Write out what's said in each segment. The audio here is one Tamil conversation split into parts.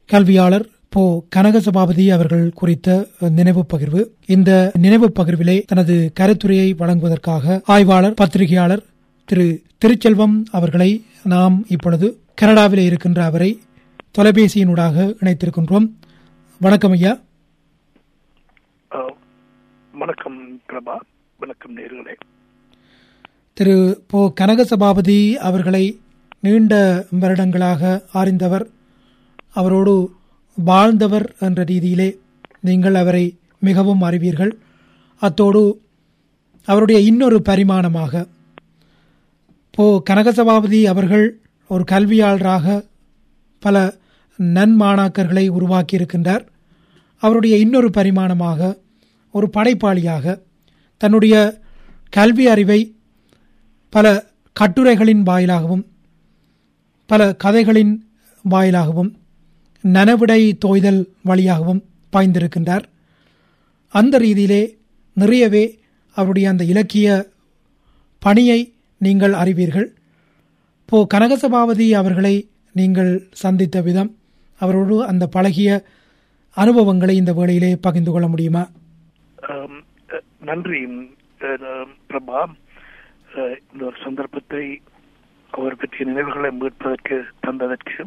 கல்வியாளர் போ கனக சபாபதி அவர்கள் குறித்த நினைவு பகிர்வு இந்த நினைவு பகிர்விலே தனது கருத்துரையை வழங்குவதற்காக ஆய்வாளர் பத்திரிகையாளர் திரு திருச்செல்வம் அவர்களை நாம் இப்பொழுது கனடாவிலே இருக்கின்ற அவரை தொலைபேசியினூடாக இணைத்திருக்கின்றோம் வணக்கம் ஐயா அஹ், வணக்கம் பிரபா வணக்கம் நேர்களே திரு போ கனக சபாபதி அவர்களை நீண்ட வருடங்களாக அறிந்தவர் அவரோடு வாழ்ந்தவர் என்ற ரீதியிலே நீங்கள் அவரை மிகவும் அறிவீர்கள் அத்தோடு அவருடைய இன்னொரு பரிமாணமாக போ கனக சபாபதி அவர்கள் ஒரு கல்வியாளராக பல நன்மாணாக்கர்களை உருவாக்கியிருக்கின்றார் அவருடைய இன்னொரு பரிமாணமாக ஒரு படைப்பாளியாக தன்னுடைய கல்வி அறிவை பல கட்டுரைகளின் வாயிலாகவும் பல கதைகளின் வாயிலாகவும் நனவிடை தோய்தல் வழியாகவும் பாய்ந்திருக்கின்றார் அந்த ரீதியிலே நிறையவே அவருடைய அந்த இலக்கிய பணியை நீங்கள் அறிவீர்கள் போ கனகசபாவதி அவர்களை நீங்கள் சந்தித்த விதம் அவரோடு அந்த பழகிய அனுபவங்களை இந்த வேளையிலே பகிர்ந்து கொள்ள முடியுமா அம், அஹ், நன்றி அஹ், பிரபா அஹ், இந்த ஒரு சந்தர்ப்பத்தை அவர் பற்றிய நினைவுகளை மீட்பதற்கு தந்ததற்கு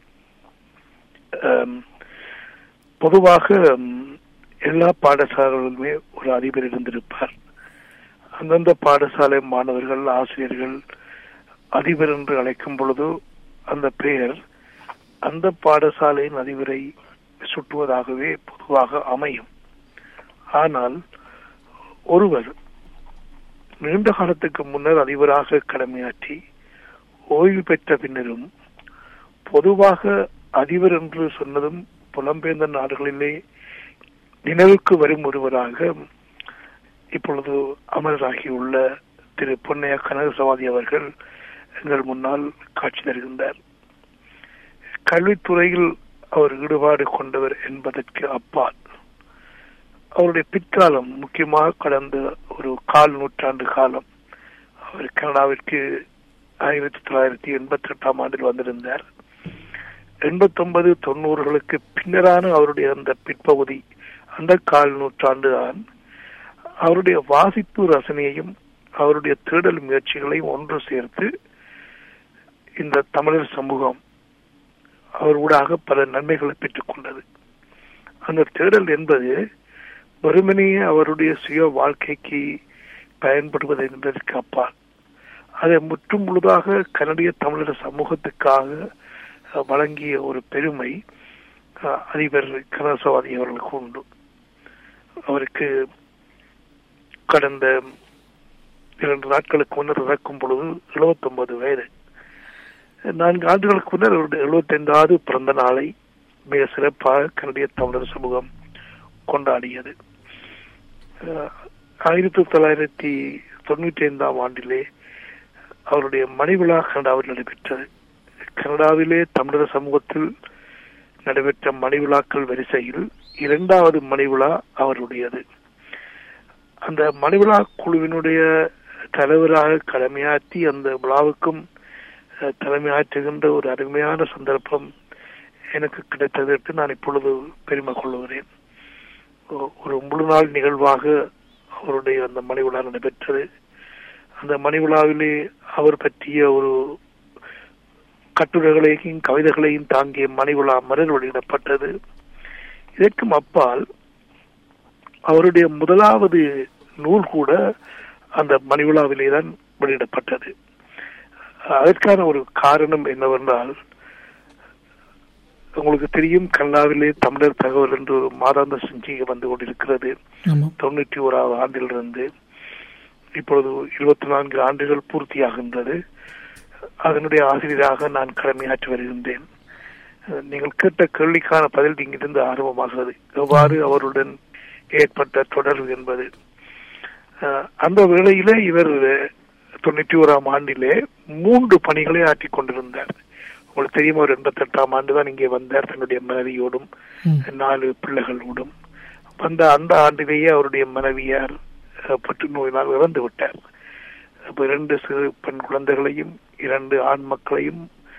அம், பொதுவாக ம், எல்லா பாடசாலைகளுமே ஒரு அதிபர் இருந்திருப்பார் அந்தந்த பாடசாலை மாணவர்கள் ஆசிரியர்கள் அதிபர் என்று அழைக்கும் பொழுது அந்த பெயர் அந்த பாடசாலையின் அதிபரை சுட்டுவதாகவே பொதுவாக அமையும் ஆனால் ஒருவர் நீண்ட காலத்துக்கு முன்னர் அதிபராக கடமையாற்றி ஓய்வு பெற்ற பின்னரும் பொதுவாக அதிபர் என்று சொன்னதும் புலம்பெயர்ந்த நாடுகளிலே நினைவுக்கு வரும் ஒருவராக இப்பொழுது அமரராகியுள்ள திரு பொன்னையா கனகசவாதி அவர்கள் எங்கள் முன்னால் காட்சி தருகின்றார் கல்வித்துறையில் அவர் ஈடுபாடு கொண்டவர் என்பதற்கு அப்பால் அவருடைய பிற்காலம் முக்கியமாக கடந்த ஒரு கால் நூற்றாண்டு காலம் அவர் கனடாவிற்கு ஆயிரத்தி தொள்ளாயிரத்தி எண்பத்தி எட்டாம் ஆண்டில் வந்திருந்தார் எண்பத்தொன்பது தொண்ணூறுகளுக்கு பின்னரான அவருடைய அந்த பிற்பகுதி அந்த கால் நூற்றாண்டு தான் அவருடைய வாசிப்பு ரசனையையும் அவருடைய தேடல் முயற்சிகளையும் ஒன்று சேர்த்து இந்த தமிழர் சமூகம் அவர் ஊடாக பல நன்மைகளை பெற்றுக் கொண்டது அந்த தேடல் என்பது வெறுமனே அவருடைய சுய வாழ்க்கைக்கு பயன்படுவது என்பதற்கு அப்பால் அதை முற்றும் முழுதாக கனடிய தமிழர் சமூகத்துக்காக அஹ், வழங்கிய ஒரு பெருமை அஹ், அதிபர் கனசவாதி அவர்களுக்கு உண்டு அவருக்கு கடந்த இரண்டு நாட்களுக்கு முன்னர் இறக்கும் பொழுது 79 வயது நான்கு ஆண்டுகளுக்கு முன்னர் அவருடைய எழுபத்தைந்தாவது பிறந்த நாளை மிக சிறப்பாக கனடிய தமிழர் சமூகம் கொண்டாடியது அஹ், ஆயிரத்தி தொள்ளாயிரத்தி தொண்ணூற்றி ஐந்தாம் ஆண்டிலே அவருடைய மணிவிழா கனடாவில் நடைபெற்றது கனடாவிலே தமிழர் சமூகத்தில் நடைபெற்ற மணிவிழாக்கள் வரிசையில் இரண்டாவது மணிவிழா அவருடையது அந்த மணிவிழா குழுவினுடைய தலைவராக கடமையாற்றி அந்த விழாவுக்கும் அஹ், தலைமையாற்றுகின்ற ஒரு அருமையான சந்தர்ப்பம் எனக்கு கிடைத்ததற்கு நான் இப்பொழுது பெருமை கொள்ளுகிறேன் ஒ- ஒரு முழு நாள் நிகழ்வாக அவருடைய அந்த மணிவிழா நடைபெற்றது அந்த மணிவிழாவிலே அவர் பற்றிய ஒரு கட்டுரைகளையும் கவிதைகளையும் தாங்கிய மணிவிழா மலர் வெளியிடப்பட்டது இதற்கும் அப்பால் அவருடைய முதலாவது நூல் கூட அந்த மணிவிழாவிலே தான் வெளியிடப்பட்டது அதற்கான ஒரு காரணம் என்னவென்றால் உங்களுக்கு தெரியும் கனடாவிலே தமிழர் தகவல் என்று ஒரு மாதாந்த சஞ்சிகை வந்து கொண்டிருக்கிறது ஆமாம் தொண்ணூற்றி ஓராவது ஆண்டிலிருந்து இப்பொழுது இருபத்தி நான்கு ஆண்டுகள் பூர்த்தியாகின்றது அதனுடைய ஆசிரியராக நான் கடமையாற்றி வருகின்றேன் அஹ் நீங்கள் கேட்ட கேள்விக்கான பதில் இங்கிருந்து ஆரம்பமாகிறது எவ்வாறு அவருடன் ஏற்பட்ட தொடர்பு என்பது அஹ் அந்த வேளையிலே இவர் தொண்ணூற்றி ஓராம் ஆண்டிலே மூன்று பணிகளை ஆற்றிக் கொண்டிருந்தார் உங்களுக்கு தெரியும் அவர் எண்பத்தி எட்டாம் ஆண்டு தான் இங்கே வந்தார் தன்னுடைய மனைவியோடும் ம். நாலு பிள்ளைகளோடும் வந்த அந்த ஆண்டிலேயே அவருடைய மனைவியார் அஹ், புற்றுநோயினால் இறந்து விட்டார் அப்ப இரண்டு சிறு பெண் குழந்தைகளையும் இரண்டு ஆண் மக்களையும்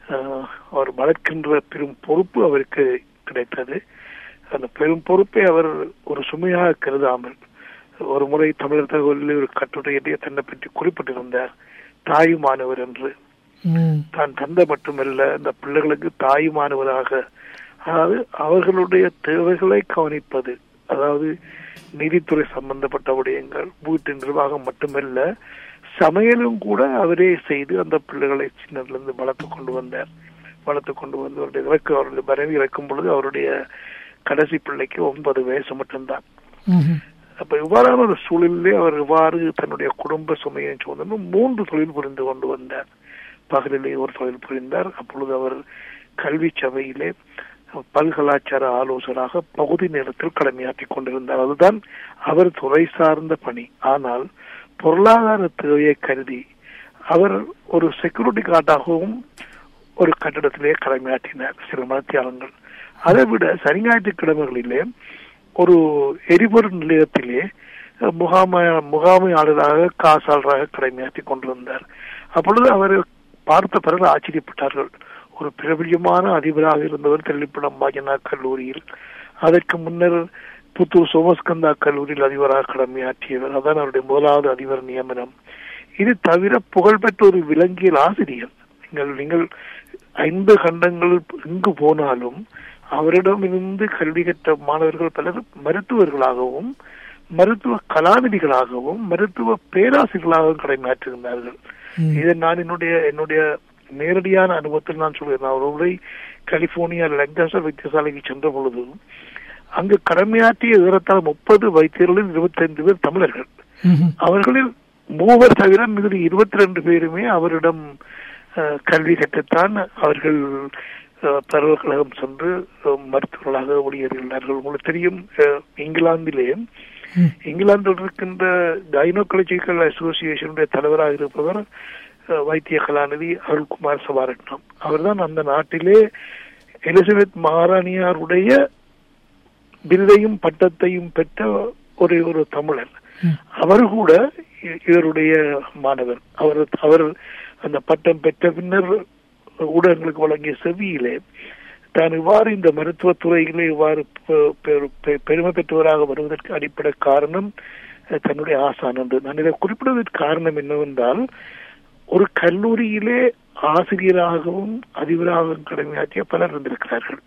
அஹ், அவர் வளர்க்கின்ற பெரும் பொறுப்பு அவருக்கு கிடைத்தது அந்த பெரும் பொறுப்பை அவர் ஒரு சுமையாக கருதாமல் ஒரு முறை தமிழர் தகவலில் ஒரு கட்டுரையிலேயே தன்னை பற்றி குறிப்பிட்டிருந்தார் தாயுமானவர் என்று ம், தான் தந்தை மட்டுமல்ல இந்த பிள்ளைகளுக்கு தாயுமானவராக அதாவது அவர்களுடைய தேவைகளை கவனிப்பது அதாவது நீதித்துறை சம்பந்தப்பட்ட விடயங்கள் வீட்டு நிர்வாகம் மட்டுமல்ல சமையலும் கூட அவரே செய்து அந்த பிள்ளைகளை சின்னதிலிருந்து வளர்த்து கொண்டு வந்தார் வளர்த்து கொண்டு வந்து அவருடைய இறக்கு அவருடைய மனைவி இறக்கும் பொழுது அவருடைய கடைசி பிள்ளைக்கு ஒன்பது வயசு மட்டும்தான் ம்ஹும். அப்ப இவ்வாறான ஒரு சூழலிலே அவர் இவ்வாறு தன்னுடைய குடும்ப சுமையை சுமந்து மூன்று தொழில் புரிந்து கொண்டு வந்தார் பகலிலே ஒரு தொழில் புரிந்தார் அப்பொழுது அவர் கல்வி சபையிலே பல்கலாச்சார ஆலோசகராக பகுதி நேரத்தில் கடமையாற்றிக் கொண்டிருந்தார் அதுதான் அவர் துறை சார்ந்த பணி ஆனால் பொருளாதார தேவையை கருதி அவர் ஒரு செக்யூரிட்டி கார்டாகவும் ஒரு கட்டிடத்திலே கடமையாற்றினார் சில மனத்தியாளங்கள் அதை விட சனி ஞாயிற்றுக்கிழமைகளிலே ஒரு எரிபொருள் நிலையத்திலே முகாம முகாமையாளராக காசாளராக கடமையாற்றி கொண்டிருந்தார் அப்பொழுது அவர் பார்த்த பிறகு ஆச்சரியப்பட்டார்கள் ஒரு பிரபலியமான அதிபராக இருந்தவர் தெல்லிப்படம் மாஜனா கல்லூரியில் அதற்கு முன்னர் புத்தூர் சோமஸ்கந்தா கல்லூரியில் அதிபராக கடமையாற்றியவர் அதான் அவருடைய முதலாவது அதிபர் நியமனம் இது தவிர புகழ்பெற்ற ஒரு விலங்கியல் ஆசிரியர் நீங்கள் நீங்கள் ஐந்து கண்டங்கள் எங்கு போனாலும் அவரிடமிருந்து கல்வி கற்ற மாணவர்கள் பலர் மருத்துவர்களாகவும் மருத்துவ கலாநிதிகளாகவும் மருத்துவ பேராசிரியர்களாகவும் கடமையாற்றிருந்தார்கள் ம். இதை நான் என்னுடைய என்னுடைய நேரடியான அனுபவத்தில் நான் சொல்கிறேன் நான் ஒரு முறை கலிபோர்னியா லங்காசர் வைத்தியசாலைக்கு சென்ற பொழுது அங்கு கடமையாற்றிய ஏறத்தாழ முப்பது வைத்தியர்களில் இருபத்தைந்து பேர் தமிழர்கள் ம்ஹும். அவர்களில் மூவர் தவிர மிகுதி இருபத்தி ரெண்டு பேருமே அவரிடம் அஹ், கல்வி கற்றுத்தான் அவர்கள் அஹ், பல்கலைக்கழகம் சென்று அஹ், மருத்துவர்களாக வெளியேறுகிறார்கள் உங்களுக்கு தெரியும் அஹ், இங்கிலாந்திலே ம். இங்கிலாந்தில் இருக்கின்ற கைனோகாலஜிக்கல் அசோசியேஷனுடைய தலைவராக இருப்பவர் அஹ், வைத்திய கலாநிதி அருள்குமார் சபாரட்னம் அவர்தான் அந்த நாட்டிலே எலிசபெத் மகாராணியாருடைய விருதையும் பட்டத்தையும் பெற்ற ஒரு ஒரு தமிழர் ம். அவர் கூட இ- இவருடைய மாணவர் அவர் அவர் அந்த பட்டம் பெற்ற பின்னர் ஊடகங்களுக்கு வழங்கிய செவியிலே தான் இவ்வாறு இந்த மருத்துவத் துறையிலே இவ்வாறு பெ- பெ- பெ- பெருமை பெற்றவராக வருவதற்கு அடிப்படை காரணம் அஹ், தன்னுடைய ஆசான் என்று நான் இதை குறிப்பிடுவதற்கு காரணம் என்னவென்றால் ஒரு கல்லூரியிலே ஆசிரியராகவும் அதிபராகவும் கடமையாற்றிய பலர் இருந்திருக்கிறார்கள்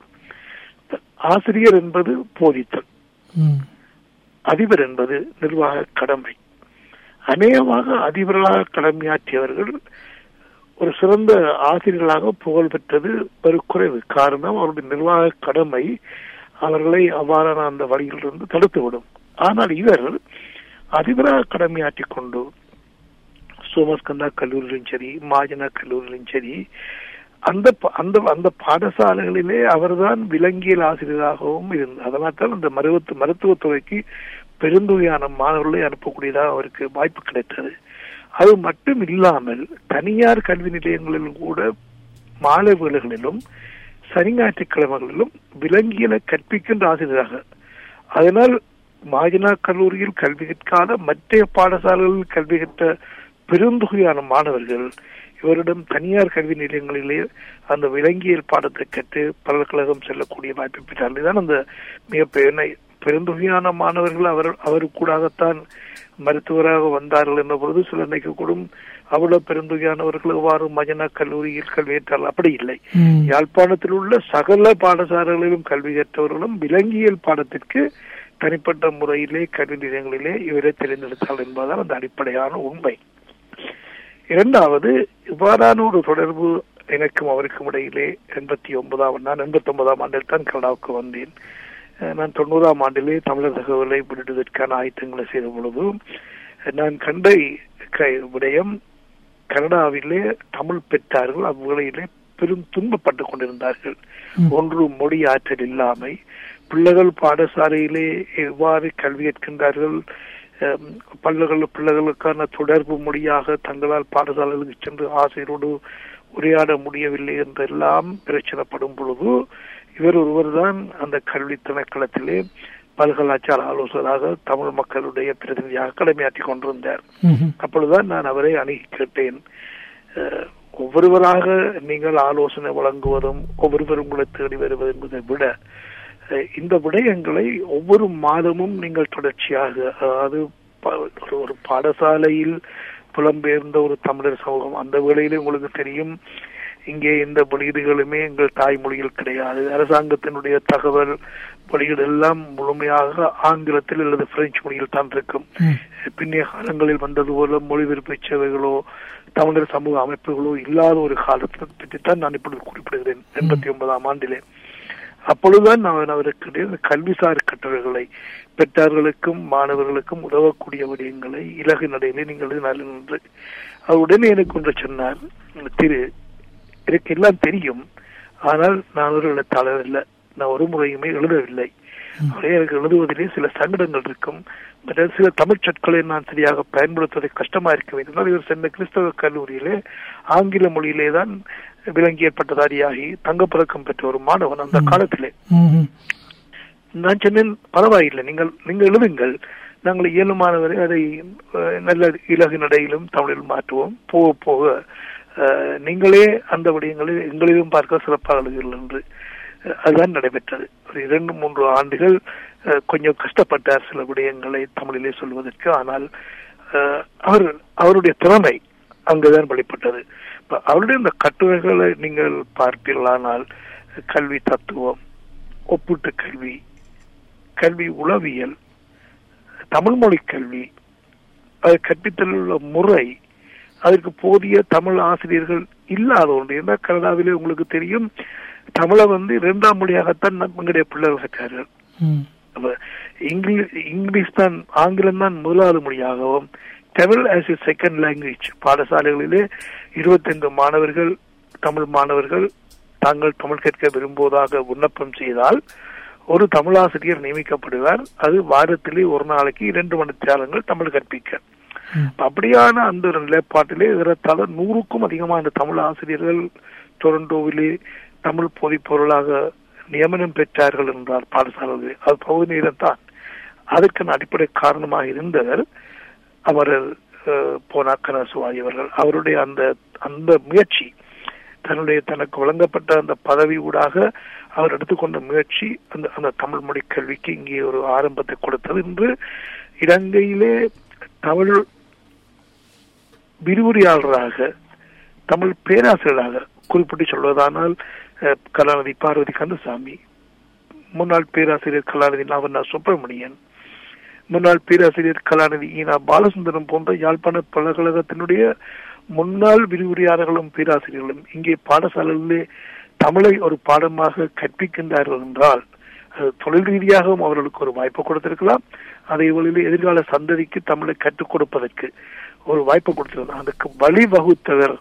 ஆசிரியர் என்பது போதித்தல் ம். அதிபர் என்பது நிர்வாக கடமை அநேகமாக அதிபர்களாக கடமையாற்றியவர்கள் ஒரு சிறந்த ஆசிரியர்களாக புகழ் பெற்றது ஒரு குறைவு காரணம் அவருடைய நிர்வாக கடமை அவர்களை அவ்வாறான அந்த வழியிலிருந்து தடுத்துவிடும் ஆனால் இவர் அதிபராக கடமையாற்றிக் கொண்டு சோமஸ்கந்தா கல்லூரியிலும் சரி மாஜனா கல்லூரியிலும் சரி அந்த ப- அந்த அந்த பாடசாலைகளிலே அவர்தான் விலங்கியல் ஆசிரியராகவும் இருந்தார் அதனால் தான் அந்த மருத்துவ மருத்துவத்துறைக்கு பெருந்தொகையான மாணவர்களை அனுப்பக்கூடியதாக அவருக்கு வாய்ப்பு கிடைத்தது அது மட்டும் இல்லாமல் தனியார் கல்வி நிலையங்களிலும் கூட மாலை வேளைகளிலும் சனி ஞாயிற்றுக்கிழமைகளிலும் விலங்கியலை கற்பிக்கின்ற ஆசிரியராக அதனால் மாஜினா கல்லூரியில் கல்வி கற்காத மற்ற பாடசாலைகளில் கல்வி கற்ற பெருந்தொகையான மாணவர்கள் இவரிடம் தனியார் கல்வி நிலையங்களிலே அந்த விலங்கியல் பாடத்தை கற்று பல்கலைக்கழகம் செல்லக்கூடிய வாய்ப்பை பெற்றார் இதுதான் அந்த மிக பெருமை- பெருந்தொகையான மாணவர்கள் அவர் அவருக்கூடாகத்தான் மருத்துவராக வந்தார்கள் என்ற பொழுது சில நினைக்கக்கூடும் அவ்வளவு பெருந்தொகையானவர்கள் எவ்வாறு மஜனா கல்லூரியில் கல்வியேற்றால் அப்படி இல்லை ம். யாழ்ப்பாணத்தில் உள்ள சகல பாடசாலைகளிலும் கல்வி கற்றவர்களும் விலங்கியல் பாடத்திற்கு தனிப்பட்ட முறையிலே கல்வி நிலையங்களிலே இவரை தேர்ந்தெடுத்தால் என்பதுதான் அந்த அடிப்படையான உண்மை இரண்டாவது இவ்வாறான ஒரு தொடர்பு எனக்கும் அவருக்கும் இடையிலே எண்பத்தி ஒன்பதாம் நான் எண்பத்தி ஒன்பதாம் ஆண்டில் தான் கனடாவுக்கு வந்தேன் அஹ் நான் தொண்ணூறாம் ஆண்டிலே தமிழர் தகவலை வெளியிடுவதற்கான ஆயத்தங்களை செய்த பொழுது நான் கண்ட க- விடயம் கனடாவிலே தமிழ் பெற்றார்கள் அவ்வேளையிலே பெரும் துன்பப்பட்டுக் கொண்டிருந்தார்கள் ம். ஒன்று மொழி ஆற்றல் இல்லாமை பிள்ளைகள் பாடசாலையிலே எவ்வாறு கல்வி கற்கின்றார்கள் அம், பல்லுகள் பிள்ளைகளுக்கான தொடர்பு மொழியாக தங்களால் பாடசாலைகளுக்கு சென்று ஆசிரியரோடு உரையாட முடியவில்லை என்றெல்லாம் பிரச்சனைப்படும் பொழுது இவர் ஒருவர்தான் அந்த கல்வி திணைக்களத்திலே பல்கலாச்சார ஆலோசகராக தமிழ் மக்களுடைய பிரதிநிதியாக கடமையாற்றிக் கொண்டிருந்தார் ம்ஹும். அப்பொழுதுதான் நான் அவரை அணுகி கேட்டேன் அஹ், ஒவ்வொருவராக நீங்கள் ஆலோசனை வழங்குவதும் ஒவ்வொருவர் உங்களை தேடி வருவது என்பதை விட அஹ், இந்த விடயங்களை ஒவ்வொரு மாதமும் நீங்கள் தொடர்ச்சியாக அதாவது ப- ஒரு- ஒரு பாடசாலையில் புலம்பெயர்ந்த ஒரு தமிழர் சமூகம் அந்த வேளையிலே உங்களுக்கு தெரியும் இங்கே எந்த வெளியீடுகளுமே எங்கள் தாய்மொழியில் கிடையாது அரசாங்கத்தினுடைய தகவல் வெளியீடு எல்லாம் முழுமையாக ஆங்கிலத்தில் அல்லது பிரெஞ்சு மொழியில் தான் இருக்கும் ம். பின்னைய காலங்களில் வந்தது போல மொழிபெயர்ப்பு சேவைகளோ தமிழர் சமூக அமைப்புகளோ இல்லாத ஒரு காலத்தை பற்றித்தான் நான் இப்பொழுது குறிப்பிடுகிறேன் எண்பத்தி ஒன்பதாம் ஆண்டிலே அப்பொழுதுதான் நான் அவருக்கு இந்த கல்விசார் கட்டுரைகளை பெற்றார்களுக்கும் மாணவர்களுக்கும் உதவக்கூடிய விடயங்களை இலகு நடையிலே நீங்கள் எழுதினார்கள் என்று அவர் உடனே எனக்கு ஒன்று சொன்னார் திரு எனக்கு எல்லாம் தெரியும் ஆனால் நான் ஒரு எழுத்தாளர் இல்லை நான் ஒரு முறையுமே எழுதவில்லை ஆகவே எனக்கு எழுதுவதிலே சில சங்கடங்கள் இருக்கும் மற்ற சில தமிழ் சொற்களை நான் சரியாக பயன்படுத்துவதை கஷ்டமா இருக்க வேண்டும் இவர் சென்ற கிறிஸ்தவ கல்லூரியிலே ஆங்கில மொழியிலே தான் விலங்கிய பட்டதாரியாகி தங்கப்பதக்கம் பெற்ற ஒரு மாணவன் அந்த காலத்திலே ம், ம். நான் சொன்னேன் பரவாயில்லை நீங்கள் நீங்கள் எழுதுங்கள் நாங்கள் இயலுமானவரை அதை அஹ், நல்ல இலகு நடையிலும் தமிழிலும் மாற்றுவோம் போக போக அஹ், நீங்களே அந்த விடயங்களை எங்களிலும் பார்க்க சிறப்பாக எழுதுங்கள் என்று அஹ், அதுதான் நடைபெற்றது ஒரு இரண்டு மூன்று ஆண்டுகள் அஹ், கொஞ்சம் கஷ்டப்பட்டார் சில விடயங்களை தமிழிலே சொல்வதற்கு ஆனால் அஹ், அவர் அவருடைய திறமை அங்குதான் வெளிப்பட்டது இப்ப அவருடைய இந்த கட்டுரைகளை நீங்கள் பார்ப்பீர்களானால் கல்வி தத்துவம் ஒப்பீட்டு கல்வி கல்வி உளவியல் தமிழ் மொழி கல்வி அது கற்பித்தல் உள்ள முறை அதற்கு போதிய தமிழ் ஆசிரியர்கள் இல்லாத ஒன்று ஏன்னா கனடாவிலே உங்களுக்கு தெரியும் தமிழை வந்து இரண்டாம் மொழியாகத்தான் நம்முடைய பிள்ளைகள் கற்றார்கள் ம். அப்ப இங்கிலீஷ் இங்கிலீஷ் தான் ஆங்கிலம் தான் முதலாவது மொழியாகவும் Tamil as a second language பாடசாலைகளிலே இருபத்தைந்து மாணவர்கள் தமிழ் மாணவர்கள் தாங்கள் தமிழ் கற்க விரும்புவதாக விண்ணப்பம் செய்தால் ஒரு தமிழாசிரியர் நியமிக்கப்படுவார் அது வாரத்திலே ஒரு நாளைக்கு இரண்டு மணி நேரங்கள் தமிழ் கற்பிக்க ம். அப்படியான அந்த ஒரு நிலைப்பாட்டிலே ஏறத்தாழ நூறுக்கும் அதிகமான தமிழ் ஆசிரியர்கள் டொரண்டோவிலே தமிழ் போதைப் பொருளாக நியமனம் பெற்றார்கள் என்றார் பாடசாலைகளில் அது பகுதி நேரம் தான் அதற்கு அடிப்படை காரணமாக இருந்தவர் அமரர் அஹ், போனா கனசுவாய் அவர்கள் அவருடைய அந்த அந்த முயற்சி தன்னுடைய தனக்கு வழங்கப்பட்ட அந்த பதவி ஊடாக அவர் எடுத்துக்கொண்ட முயற்சி அந்த அந்த தமிழ் மொழி கல்விக்கு இங்கே ஒரு ஆரம்பத்தை கொடுத்தது என்று இலங்கையிலே தமிழ் விரிவுரையாளராக தமிழ் பேராசிரியராக குறிப்பிட்டு சொல்வதானால் அஹ், கலாநிதி பார்வதி கந்தசாமி முன்னாள் பேராசிரியர் கலாநிதி நாவண்ணா சுப்பிரமணியன் முன்னாள் பேராசிரியர் கலாநிதி ஈனா பாலசுந்தரம் போன்ற யாழ்ப்பாண பல்கலைக்கழகத்தினுடைய முன்னாள் விரிவுரையாளர்களும் பேராசிரியர்களும் இங்கே பாடசாலைகளிலே தமிழை ஒரு பாடமாக கற்பிக்கின்றார்கள் என்றால் அது தொழில் ரீதியாகவும் அவர்களுக்கு ஒரு வாய்ப்பு கொடுத்திருக்கலாம் அதே வழியில் எதிர்கால சந்ததிக்கு தமிழை கற்றுக் கொடுப்பதற்கு ஒரு வாய்ப்பு கொடுத்திருந்தார் அதுக்கு வழிவகுத்தவர்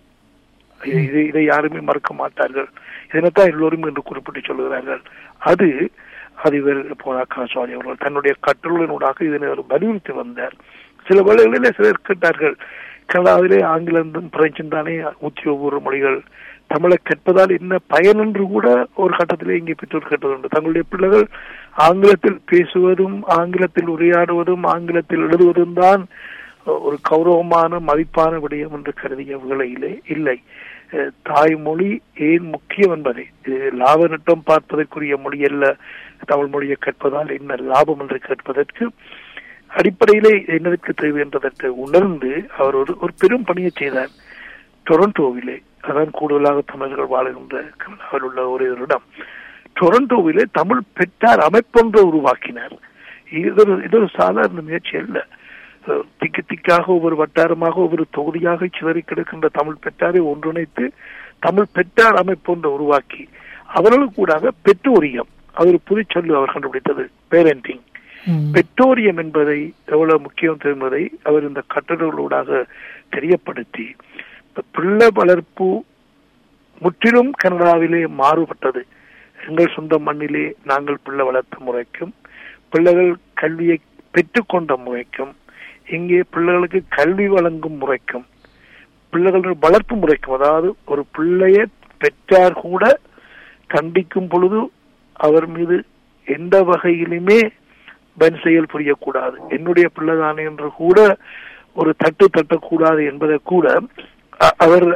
இது- இது இதை யாருமே மறக்க மாட்டார்கள் இதனைத்தான் எல்லோரும் என்று குறிப்பிட்டு சொல்கிறார்கள் அது அது இவர் போனாக்கா சுவாமி அவர்கள் தன்னுடைய கட்டுரையினூடாக இதனை அவர் வலியுறுத்தி வந்தார் சில வேளைகளிலே சிலர் கேட்டார்கள் கனடாவிலே ஆங்கிலம் பிரெஞ்சும் தானே உத்தியோகபூர்வ மொழிகள் தமிழை கற்பதால் என்ன பயன் என்று கூட ஒரு கட்டத்திலே இங்கே பெற்றோர் கேட்டதுண்டு தங்களுடைய பிள்ளைகள் ஆங்கிலத்தில் பேசுவதும் ஆங்கிலத்தில் உரையாடுவதும் ஆங்கிலத்தில் எழுதுவதும் தான் ஒரு கௌரவமான மதிப்பான விடயம் என்று கருதிய வேளையிலே இல்லை அஹ், தாய்மொழி ஏன் முக்கியம் என்பதை இது லாப நட்டம் பார்ப்பதற்குரிய மொழி அல்ல தமிழ் மொழியை கற்பதால் என்ன லாபம் என்று கேட்பதற்கு அடிப்படையிலே என்னதற்கு தேவை என்பதற்கு உணர்ந்து அவர் ஒரு ஒரு பெரும் பணியை செய்தார் டொரண்டோவிலே அதான் கூடுதலாக தமிழர்கள் வாழுகின்ற கனடாவில் உள்ள ஒரு இடம் டொரண்டோவிலே தமிழ் பெற்றார் அமைப்பொன்றை உருவாக்கினார் இது ஒரு இது ஒரு சாதாரண முயற்சி அல்ல அஹ் திக்கு திக்காக ஒவ்வொரு வட்டாரமாக ஒவ்வொரு தொகுதியாக சிதறி கிடக்கின்ற தமிழ் பெற்றாரை ஒன்றிணைத்து தமிழ் பெற்றார் அமைப்பொன்றை உருவாக்கி அவர்களுக்கு கூடாக பெற்றோரியம் அது ஒரு புதுச்சொல்லு அவர் கண்டுபிடித்தது பேரண்டிங் ம். பெற்றோரியம் என்பதை எவ்வளவு முக்கியம் என்பதை அவர் இந்த கட்டுரைகளூடாக தெரியப்படுத்தி இப்ப பிள்ளை வளர்ப்பு முற்றிலும் கனடாவிலே மாறுபட்டது எங்கள் சொந்த மண்ணிலே நாங்கள் பிள்ளை வளர்த்த முறைக்கும் பிள்ளைகள் கல்வியை பெற்றுக்கொண்ட முறைக்கும் இங்கே பிள்ளைகளுக்கு கல்வி வழங்கும் முறைக்கும் பிள்ளைகள் வளர்ப்பு முறைக்கும் அதாவது ஒரு பிள்ளைய பெற்றார் கூட கண்டிக்கும் பொழுது அவர் மீது எந்த வகையிலுமே பன் செயல் புரியக்கூடாது என்னுடைய பிள்ளைதானே என்று கூட ஒரு தட்டு தட்டக்கூடாது என்பதை கூட அ- அவர்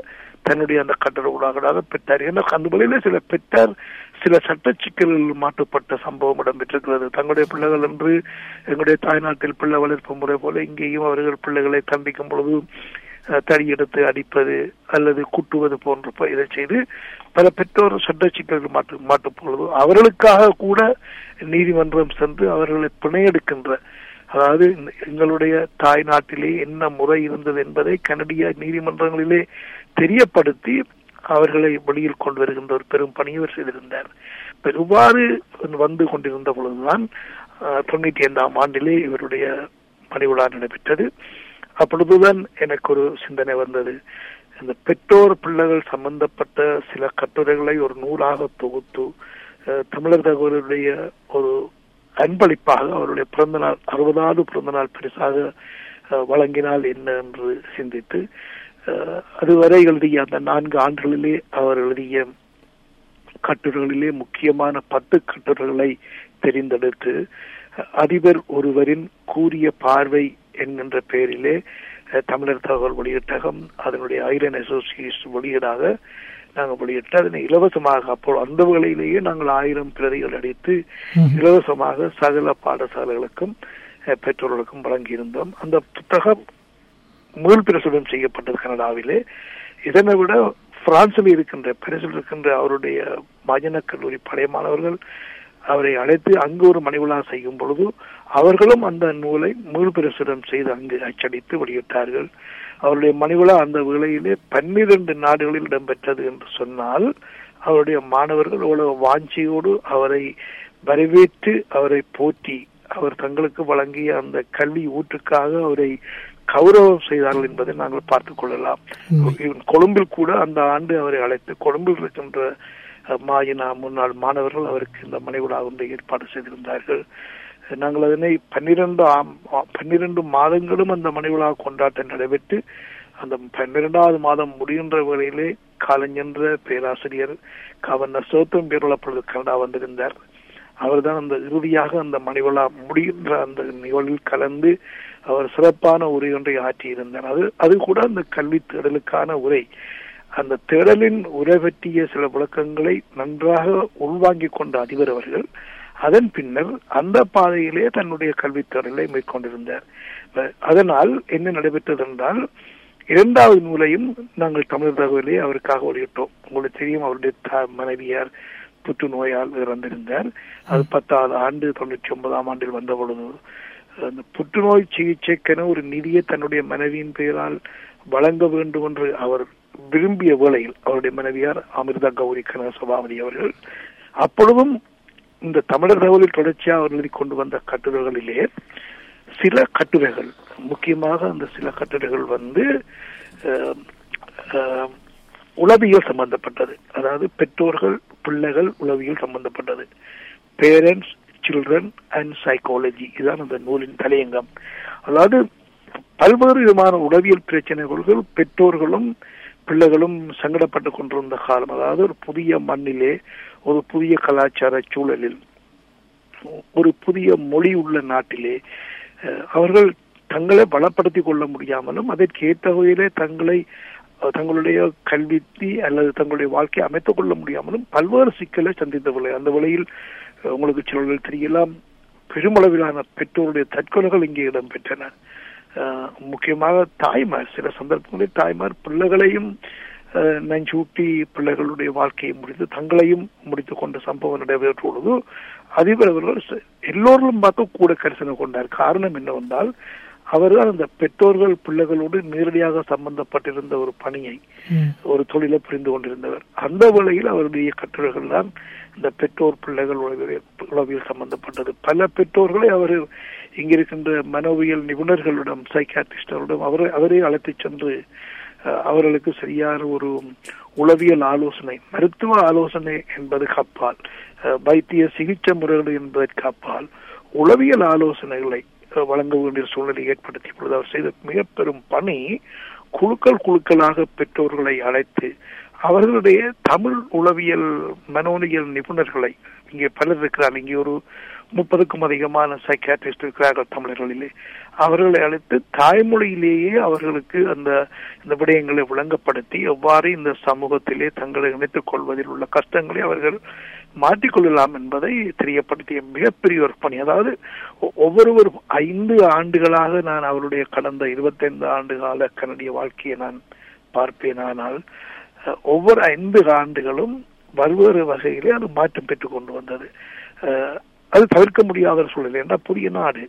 தன்னுடைய அந்த கட்டட ஊடாக பெற்றார் ஏன்னா அந்த வழியில சில பெற்றார் சில சட்ட சிக்கல்கள் மாற்றப்பட்ட சம்பவம் இடம்பெற்றிருக்கிறது தங்களுடைய பிள்ளைகள் என்று எங்களுடைய தாய்நாட்டில் பிள்ளை வளர்ப்பு முறை போல இங்கேயும் அவர்கள் பிள்ளைகளை தண்டிக்கும் பொழுது தடி எடுத்து அடிப்பது அல்லது குட்டுவது போன்ற இதை செய்து பல பெற்றோர் சட்ட சிக்கல்கள் மாற்று மாற்றும் பொழுது அவர்களுக்காக கூட நீதிமன்றம் சென்று அவர்களை பிணையெடுக்கின்ற அதாவது எங்களுடைய தாய் நாட்டிலே என்ன முறை இருந்தது என்பதை கனடிய நீதிமன்றங்களிலே தெரியப்படுத்தி அவர்களை வெளியில் கொண்டு வருகின்ற ஒரு பெரும் பணியவர் செய்திருந்தார் பெருவாறு வந்து கொண்டிருந்த பொழுதுதான் தொண்ணூத்தி ஐந்தாம் ஆண்டிலே இவருடைய பணிவிழா நடைபெற்றது அப்பொழுதுதான் எனக்கு ஒரு சிந்தனை வந்தது இந்த பெற்றோர் பிள்ளைகள் சம்பந்தப்பட்ட சில கட்டுரைகளை ஒரு நூலாக தொகுத்து தமிழர் தகவலுடைய ஒரு அன்பளிப்பாக அவருடைய பிறந்த நாள் அறுபதாவது பிறந்த நாள் பரிசாக வழங்கினால் என்ன என்று சிந்தித்து அதுவரை எழுதிய அந்த நான்கு ஆண்டுகளிலே அவர் எழுதிய கட்டுரைகளிலே முக்கியமான பத்து கட்டுரைகளை தெரிந்தெடுத்து அதிபர் ஒருவரின் கூறிய பார்வை என்கின்ற பெயரிலே தமிழர் தகவல் வெளியிட்டகம் அதனுடைய ஐரன் அசோசியேஷன் வெளியீடாக நாங்கள் வெளியிட்டு அதனை இலவசமாக அப்போ அந்த வேளையிலேயே நாங்கள் ஆயிரம் பிரதிகள் அடித்து இலவசமாக சகல பாடசாலைகளுக்கும் பெற்றோர்களுக்கும் வழங்கியிருந்தோம் அந்த புத்தகம் முதல் பிரசுரம் செய்யப்பட்டது கனடாவிலே இதனை விட பிரான்சில் இருக்கின்ற பரிசில் இருக்கின்ற அவருடைய மஜன கல்லூரி பழைய மாணவர்கள் அவரை அழைத்து அங்கு ஒரு மணிவிழா செய்யும் பொழுது அவர்களும் அந்த நூலை மீள் பிரசுரம் செய்து அங்கு அச்சடித்து வெளியிட்டார்கள் அவருடைய மணிவிழா அந்த வேளையிலே பன்னிரண்டு நாடுகளில் இடம்பெற்றது என்று சொன்னால் அவருடைய மாணவர்கள் அவ்வளவு வாஞ்சியோடு அவரை வரவேற்று அவரை போற்றி அவர் தங்களுக்கு வழங்கிய அந்த கல்வி ஊற்றுக்காக அவரை கௌரவம் செய்தார்கள் என்பதை நாங்கள் பார்த்துக் கொள்ளலாம் கொழும்பில் கூட அந்த ஆண்டு அவரை அழைத்து கொழும்பில் இருக்கின்ற மாயினா முன்னாள் மாணவர்கள் அவருக்கு இந்த மனைவிழா ஒன்றை ஏற்பாடு செய்திருந்தார்கள் நாங்கள் அதனை பன்னிரண்டு பன்னிரண்டு மாதங்களும் அந்த மனைவிழா கொண்டாட்டம் நடைபெற்று அந்த பன்னிரெண்டாவது மாதம் முடிகின்ற வேளையிலே காலஞ்சென்ற பேராசிரியர் கவர்னர் சோத்தம் பேருளப்பொழுது கனடா வந்திருந்தார் அவர்தான் அந்த இறுதியாக அந்த மணிவிழா முடிகின்ற அந்த நிகழ்வில் கலந்து அவர் சிறப்பான உரை ஒன்றை ஆற்றியிருந்தார் அது அது கூட அந்த கல்வி தேடலுக்கான உரை அந்த தேடலின் உரை பற்றிய சில விளக்கங்களை நன்றாக உள்வாங்கிக் கொண்ட அதிபர் அவர்கள் அதன் பின்னர் அந்த பாதையிலே தன்னுடைய கல்வி தேடலை மேற்கொண்டிருந்தார் அதனால் என்ன நடைபெற்றது என்றால் இரண்டாவது நூலையும் நாங்கள் தமிழர் தகவலே அவருக்காக வெளியிட்டோம் உங்களுக்கு தெரியும் அவருடைய மனைவியார் புற்றுநோயால் இறந்திருந்தார் அது பத்தாவது ஆண்டு தொண்ணூற்றி ஒன்பதாம் ஆண்டில் வந்த பொழுது அந்த புற்றுநோய் சிகிச்சைக்கென ஒரு நிதியை தன்னுடைய மனைவியின் பெயரால் வழங்க வேண்டும் என்று அவர் விரும்பிய வேளையில் அவருடைய மனைவியார் அமிர்தா கௌரி கனக சபாபதி அவர்கள் அப்பொழுதும் இந்த தமிழர் தகவலில் தொடர்ச்சியாக அவர் எழுதி கொண்டு வந்த கட்டுரைகளிலே சில கட்டுரைகள் முக்கியமாக அந்த சில கட்டுரைகள் வந்து உளவியல் சம்பந்தப்பட்டது அதாவது பெற்றோர்கள் பிள்ளைகள் உளவியல் சம்பந்தப்பட்டது பேரண்ட்ஸ் சில்ட்ரன் அண்ட் சைக்காலஜி இதுதான் அந்த நூலின் தலையங்கம் அதாவது பல்வேறு விதமான உளவியல் பிரச்சனைகள் பெற்றோர்களும் பிள்ளைகளும் சங்கடப்பட்டு கொண்டிருந்த காலம் அதாவது ஒரு புதிய மண்ணிலே ஒரு புதிய கலாச்சார சூழலில் ஒரு புதிய மொழி உள்ள நாட்டிலே அவர்கள் தங்களை பலப்படுத்திக் கொள்ள முடியாமலும் அதற்கு ஏற்ற வகையிலே தங்களை தங்களுடைய கல்வி அல்லது தங்களுடைய வாழ்க்கையை அமைத்துக் கொள்ள முடியாமலும் பல்வேறு சிக்கலை சந்தித்தவில்லை அந்த வழியில் உங்களுக்கு சிலர்கள் தெரியலாம் பெருமளவிலான பெற்றோருடைய தற்கொலைகள் இங்கே இடம்பெற்றன முக்கியமாக தாய்மார் சில சந்தர்ப்பங்களில் தாய்மார் பிள்ளைகளையும் நஞ்சூட்டி பிள்ளைகளுடைய வாழ்க்கையை முடித்து தங்களையும் முடித்துக் கொண்ட சம்பவம் நடைபெற்ற பொழுது அதிபர் அவர்கள் எல்லோரும் பார்த்து கூட கரிசனை கொண்டார் காரணம் என்னவென்றால் அவர்தான் அந்த பெற்றோர்கள் பிள்ளைகளோடு நேரடியாக சம்பந்தப்பட்டிருந்த ஒரு பணியை ஒரு தொழிலை புரிந்து கொண்டிருந்தவர் அந்த வேளையில் அவருடைய கட்டுரைகள் தான் இந்த பெற்றோர் பிள்ளைகள் உளவியல் சம்பந்தப்பட்டது பல பெற்றோர்களை அவர் இங்கிருக்கின்ற மனோவியல் நிபுணர்களிடம் சைக்காட்ரிஸ்டர்களிடம் அவரை அவரே அழைத்து சென்று அவர்களுக்கு சரியான ஒரு உளவியல் ஆலோசனை மருத்துவ ஆலோசனை என்பதற்கு அப்பால் வைத்திய சிகிச்சை முறைகள் என்பதற்கு அப்பால் உளவியல் ஆலோசனைகளை வழங்க வேண்டிய சூழ்நிலை ஏற்படுத்திய பொழுது அவர் செய்த மிக பெரும் பணி குழுக்கள் குழுக்களாக பெற்றோர்களை அழைத்து அவர்களுடைய தமிழ் உளவியல் மனோனியல் நிபுணர்களை இங்கே பலர் இருக்கிறார் இங்கே ஒரு முப்பதுக்கும் அதிகமான சைக்காட்ரிஸ்ட் இருக்கிறார்கள் தமிழர்களிலே அவர்களை அழைத்து தாய்மொழியிலேயே அவர்களுக்கு அந்த இந்த விடயங்களை விளங்கப்படுத்தி எவ்வாறு இந்த சமூகத்திலே தங்களை இணைத்துக் கொள்வதில் உள்ள கஷ்டங்களை அவர்கள் மாற்றிக்கொள்ளலாம் என்பதை தெரியப்படுத்திய மிகப்பெரிய ஒரு பணி அதாவது ஒவ்வொருவர் ஐந்து ஆண்டுகளாக நான் அவருடைய கடந்த இருபத்தைந்து ஆண்டு கால கனடிய வாழ்க்கையை நான் பார்ப்பேனானால் ஒவ்வொரு ஐந்து ஆண்டுகளும் பல்வேறு வகையிலே அது மாற்றம் பெற்றுக் கொண்டு வந்தது அது தவிர்க்க முடியாத ஒரு சூழ்நிலை என்றால் புதிய நாடு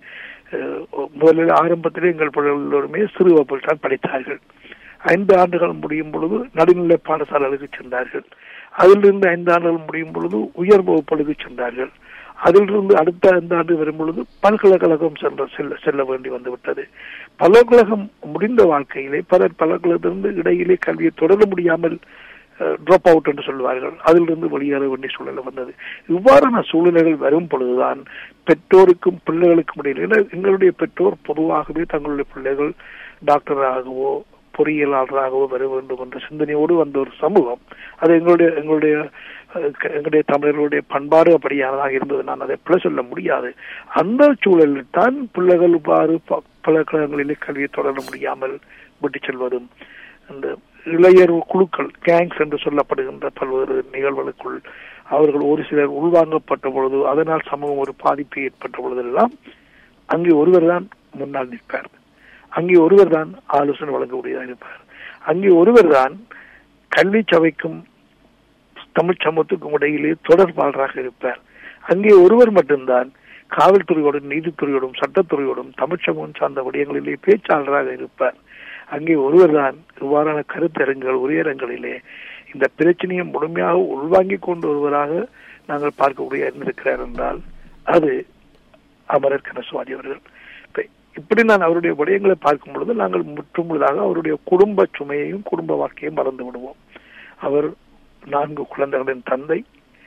முதலில் ஆரம்பத்திலே எங்கள் பிள்ளைகளுமே சிறு வகுப்பில் தான் படித்தார்கள் ஐந்து ஆண்டுகள் முடியும் பொழுது நடுநிலை பாடசாலைகளுக்கு சென்றார்கள் அதிலிருந்து ஐந்து ஆண்டுகள் முடியும் பொழுது உயர் வகுப்புகளுக்கு சென்றார்கள் அதிலிருந்து அடுத்த ஐந்து ஆண்டு வரும் பொழுது பல்கலைக்கழகம் சென்ற செல்ல செல்ல வேண்டி வந்துவிட்டது பல்கலைக்கழகம் முடிந்த வாழ்க்கையிலே பலர் பல்கலைக்கழகத்திலிருந்து இடையிலே கல்வியை தொடர முடியாமல் ட்ராப் அவுட் என்று சொல்வார்கள் அதிலிருந்து வெளியேற வேண்டிய சூழ்நிலை வந்தது இவ்வாறான சூழ்நிலைகள் வரும் பொழுதுதான் பெற்றோருக்கும் பிள்ளைகளுக்கும் இடையில எங்களுடைய பெற்றோர் பொதுவாகவே தங்களுடைய பிள்ளைகள் டாக்டராகவோ பொறியியலாளராகவோ வர வேண்டும் என்ற சிந்தனையோடு வந்த ஒரு சமூகம் அது எங்களுடைய எங்களுடைய எங்களுடைய தமிழர்களுடைய பண்பாடு அப்படியானதாக இருந்தது நான் அதை பிழை சொல்ல முடியாது அந்த சூழலில் தான் பிள்ளைகள் இவ்வாறு பல்கலைக்கழகங்களிலே கல்வியை தொடர முடியாமல் விட்டு செல்வதும் அந்த இளையர் குழுக்கள் கேங்ஸ் என்று சொல்லப்படுகின்ற பல்வேறு நிகழ்வுகளுக்குள் அவர்கள் ஒரு சிலர் உள்வாங்கப்பட்ட பொழுது அதனால் சமூகம் ஒரு பாதிப்பு ஏற்பட்ட பொழுதெல்லாம் அங்கே ஒருவர் தான் முன்னால் நிற்பார் அங்கே ஒருவர் தான் ஆலோசனை வழங்கக்கூடியதாக இருப்பார் அங்கே ஒருவர் தான் கல்வி சபைக்கும் தமிழ் சமூகத்துக்கும் இடையிலே தொடர்பாளராக இருப்பார் அங்கே ஒருவர் மட்டும்தான் காவல்துறையோடும் நீதித்துறையோடும் சட்டத்துறையோடும் தமிழ் சமூகம் சார்ந்த விடயங்களிலே பேச்சாளராக இருப்பார் அங்கே ஒருவர்தான் இவ்வாறான கருத்தரங்குகள் உரையரங்களிலே இந்த பிரச்சனையை முழுமையாக உள்வாங்கிக் கொண்டு வருவதாக நாங்கள் பார்க்கக்கூடிய இருக்கிறார் என்றால் அது அமரர் கனசுவாதி அவர்கள் இப்படி நான் அவருடைய விடயங்களை பார்க்கும் பொழுது நாங்கள் முற்றுமுழுதாக அவருடைய குடும்ப சுமையையும் குடும்ப வாழ்க்கையும் மறந்து விடுவோம் அவர் நான்கு குழந்தைகளின் தந்தை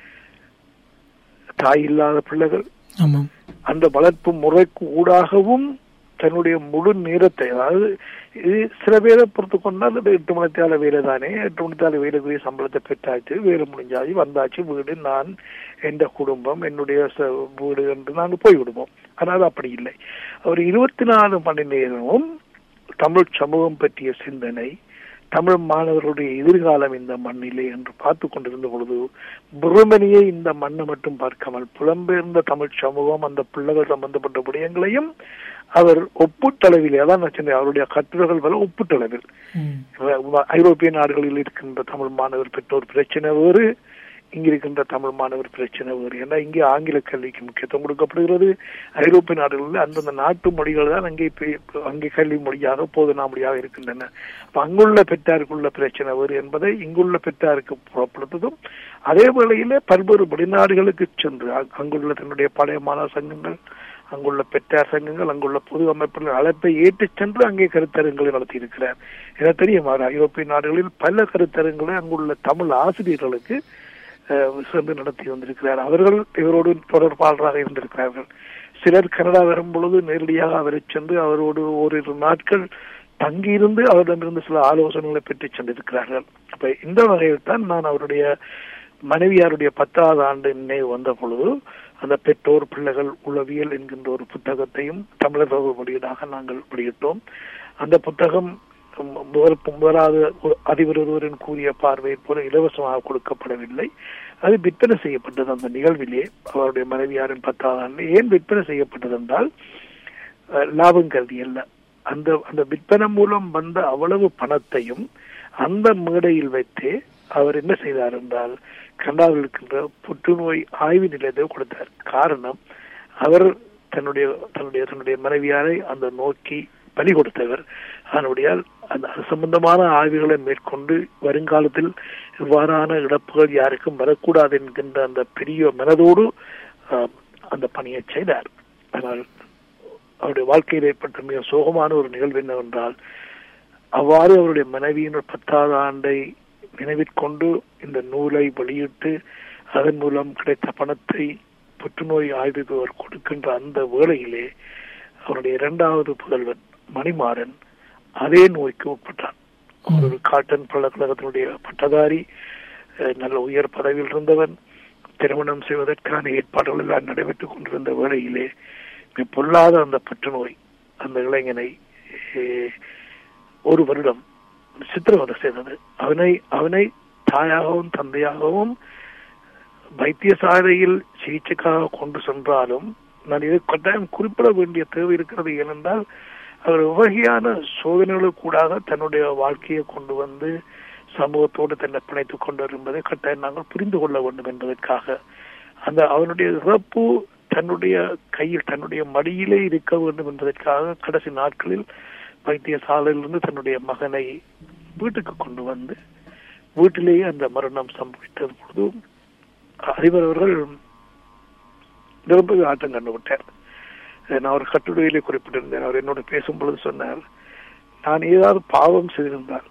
தாய் இல்லாத பிள்ளைகள் அந்த வளர்ப்பு முறைக்கு ஊடாகவும் தன்னுடைய முழு நேரத்தை அதாவது இது சில பேரை பொறுத்து கொண்டால் எட்டு மணித்தால வேலை தானே எட்டு மணித்தால வேலைக்குரிய சம்பளத்தை பெற்றாச்சு வேலை முடிஞ்சாச்சு வந்தாச்சு வீடு நான் எந்த குடும்பம் என்னுடைய வீடு என்று நாங்கள் போய்விடுவோம் ஆனால் அப்படி இல்லை அவர் இருபத்தி நாலு மணி நேரமும் தமிழ் சமூகம் பற்றிய சிந்தனை தமிழ் மாணவர்களுடைய எதிர்காலம் இந்த மண்ணிலே என்று பார்த்து கொண்டிருந்த பொழுது புறமணியை இந்த மண்ணை மட்டும் பார்க்காமல் புலம்பெயர்ந்த தமிழ் சமூகம் அந்த பிள்ளைகள் சம்பந்தப்பட்ட விடயங்களையும் அவர் ஒப்புட்டளவில் அதான் நான் சொன்னேன் அவருடைய கட்டுரைகள் பல ஒப்புட்டளவில் ஐரோப்பிய நாடுகளில் இருக்கின்ற தமிழ் மாணவர் பெற்றோர் பிரச்சனை வேறு இங்க இருக்கின்ற தமிழ் மாணவர் பிரச்சனை வேறு ஏன்னா இங்கே ஆங்கில கல்விக்கு முக்கியத்துவம் கொடுக்கப்படுகிறது ஐரோப்பிய நாடுகளில் அந்தந்த நாட்டு மொழிகள் தான் அங்கே அங்கே கல்வி மொழியாக போதனா மொழியாக இருக்கின்றன அப்ப அங்குள்ள பெற்றாருக்குள்ள பிரச்சனை வேறு என்பதை இங்குள்ள பெற்றாருக்கு புறப்படுத்ததும் அதே வேளையிலே பல்வேறு வெளிநாடுகளுக்கு சென்று அங்குள்ள தன்னுடைய பழைய மாணவர் சங்கங்கள் அங்குள்ள பெற்றார் சங்கங்கள் அங்குள்ள பொது அமைப்புகள் அழைப்பை ஏற்றுச் சென்று அங்கே கருத்தரங்களை நடத்தி இருக்கிறார் என தெரியும் ஐரோப்பிய நாடுகளில் பல கருத்தரங்களை அங்குள்ள தமிழ் ஆசிரியர்களுக்கு சென்று நடத்தி வந்திருக்கிறார் அவர்கள் இவரோடு தொடர்பாளராக இருந்திருக்கிறார்கள் சிலர் கனடா வரும் பொழுது நேரடியாக அவரை சென்று அவரோடு ஓரிரு நாட்கள் தங்கியிருந்து அவரிடமிருந்து சில ஆலோசனைகளை பெற்று சென்றிருக்கிறார்கள் அப்ப இந்த வகையில் தான் நான் அவருடைய மனைவியாருடைய பத்தாவது ஆண்டு நினைவு வந்த பொழுது அந்த பெற்றோர் பிள்ளைகள் உளவியல் என்கின்ற ஒரு புத்தகத்தையும் தமிழர் வெளியீடாக நாங்கள் வெளியிட்டோம் அந்த புத்தகம் முதலாவது அதிபர் ஒருவரின் கூறிய பார்வையை போல இலவசமாக கொடுக்கப்படவில்லை அது விற்பனை செய்யப்பட்டது அந்த நிகழ்விலே அவருடைய மனைவியாரின் பத்தாவது ஆண்டு ஏன் விற்பனை செய்யப்பட்டது என்றால் லாபம் கருதி அல்ல அந்த அந்த விற்பனை மூலம் வந்த அவ்வளவு பணத்தையும் அந்த மேடையில் வைத்து அவர் என்ன செய்தார் என்றால் கனடாவில் இருக்கின்ற புற்றுநோய் ஆய்வு நிலையத்தை கொடுத்தார் காரணம் அவர் தன்னுடைய தன்னுடைய தன்னுடைய மனைவியாரை அந்த நோக்கி பலி கொடுத்தவர் அதனுடைய அந்த அது சம்பந்தமான ஆய்வுகளை மேற்கொண்டு வருங்காலத்தில் இவ்வாறான இழப்புகள் யாருக்கும் வரக்கூடாது என்கின்ற அந்த பெரிய மனதோடு அந்த பணியை செய்தார் ஆனால் அவருடைய வாழ்க்கையில் ஏற்பட்ட மிக சோகமான ஒரு நிகழ்வு என்னவென்றால் அவ்வாறு அவருடைய மனைவியின் பத்தாவது ஆண்டை நினைவிற்கொண்டு இந்த நூலை வெளியிட்டு அதன் மூலம் கிடைத்த பணத்தை புற்றுநோய் ஆய்வுக்கு அவர் கொடுக்கின்ற அந்த வேளையிலே அவருடைய இரண்டாவது புதல்வன் மணிமாறன் அதே நோய்க்கு உட்பட்டான் ஒரு காட்டன் பல்கலைக்கழகத்தினுடைய பட்டதாரி நல்ல உயர் பதவியில் இருந்தவன் திருமணம் செய்வதற்கான ஏற்பாடுகள் எல்லாம் நடைபெற்றுக் கொண்டிருந்த வேளையிலே மிக பொல்லாத அந்த புற்றுநோய் அந்த இளைஞனை eh, ஒரு வருடம் சித்திரவதை செய்தது அவனை அவனை தாயாகவும் தந்தையாகவும் வைத்தியசாலையில் சிகிச்சைக்காக கொண்டு சென்றாலும் நான் இதை கட்டாயம் குறிப்பிட வேண்டிய தேவை இருக்கிறது ஏனென்றால் அவர் வகையான சோதனைகளுக்கூடாக தன்னுடைய வாழ்க்கையை கொண்டு வந்து சமூகத்தோடு தன்னை பிணைத்துக் கொண்டு என்பதை கட்டாயம் நாங்கள் புரிந்து கொள்ள வேண்டும் என்பதற்காக அந்த அவனுடைய இறப்பு தன்னுடைய கையில் தன்னுடைய மடியிலே இருக்க வேண்டும் என்பதற்காக கடைசி நாட்களில் வைத்தியசாலையிலிருந்து தன்னுடைய மகனை வீட்டுக்கு கொண்டு வந்து வீட்டிலேயே அந்த மரணம் சம்பவித்தது பொழுது அதிபர் அவர்கள் நிரம்பவே ஆட்டம் கண்டு விட்டார் நான் ஒரு கட்டுரையிலே குறிப்பிட்டிருந்தேன் அவர் என்னோட பேசும் பொழுது சொன்னார் நான் ஏதாவது பாவம் செய்திருந்தால்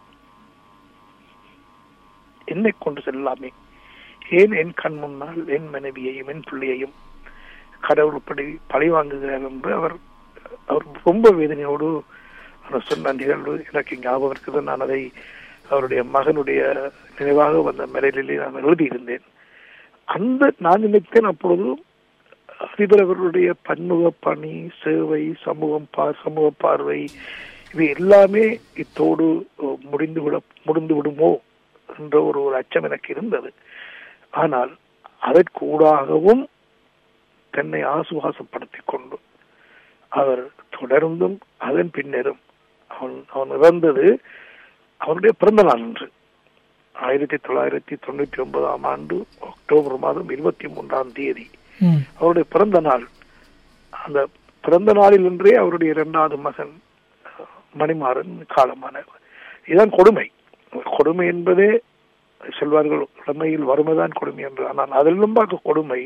என்னை கொண்டு செல்லாமே ஏன் என் கண் முன்னால் என் மனைவியையும் என் பிள்ளையையும் கடவுள் இப்படி பழி வாங்குகிறார் என்று அவர் அவர் ரொம்ப வேதனையோடு அவர் சொன்ன நிகழ்வு எனக்கு ஞாபகம் இருக்குது நான் அதை அவருடைய மகனுடைய நினைவாக வந்த மெரலிலே நான் எழுதியிருந்தேன் அந்த நான் நினைத்தேன் அப்பொழுது அதிபர் அவர்களுடைய பன்முக பணி சேவை சமூகம் பார் சமூக பார்வை இவை எல்லாமே இத்தோடு முடிந்து விட முடிந்து விடுமோ என்ற ஒரு ஒரு அச்சம் எனக்கு இருந்தது ஆனால் அதற்கூடாகவும் தன்னை ஆசுவாசப்படுத்திக் கொண்டு அவர் தொடர்ந்தும் அதன் பின்னரும் அவன் அவன் இறந்தது அவனுடைய பிறந்த நாள் அன்று ஆயிரத்தி தொள்ளாயிரத்தி தொண்ணூற்றி ஒன்பதாம் ஆண்டு அக்டோபர் மாதம் இருபத்தி மூன்றாம் தேதி ம், அவருடைய பிறந்த நாள் அந்த பிறந்த நாளில் ஒன்றே அவருடைய இரண்டாவது மகன் அஹ், மணிமாறன் காலமானார் இதுதான் கொடுமை கொடுமை என்பதே சொல்வார்கள் இளமையில் வறுமைதான் கொடுமை என்று ஆனால் அதிலும் பார்க்க கொடுமை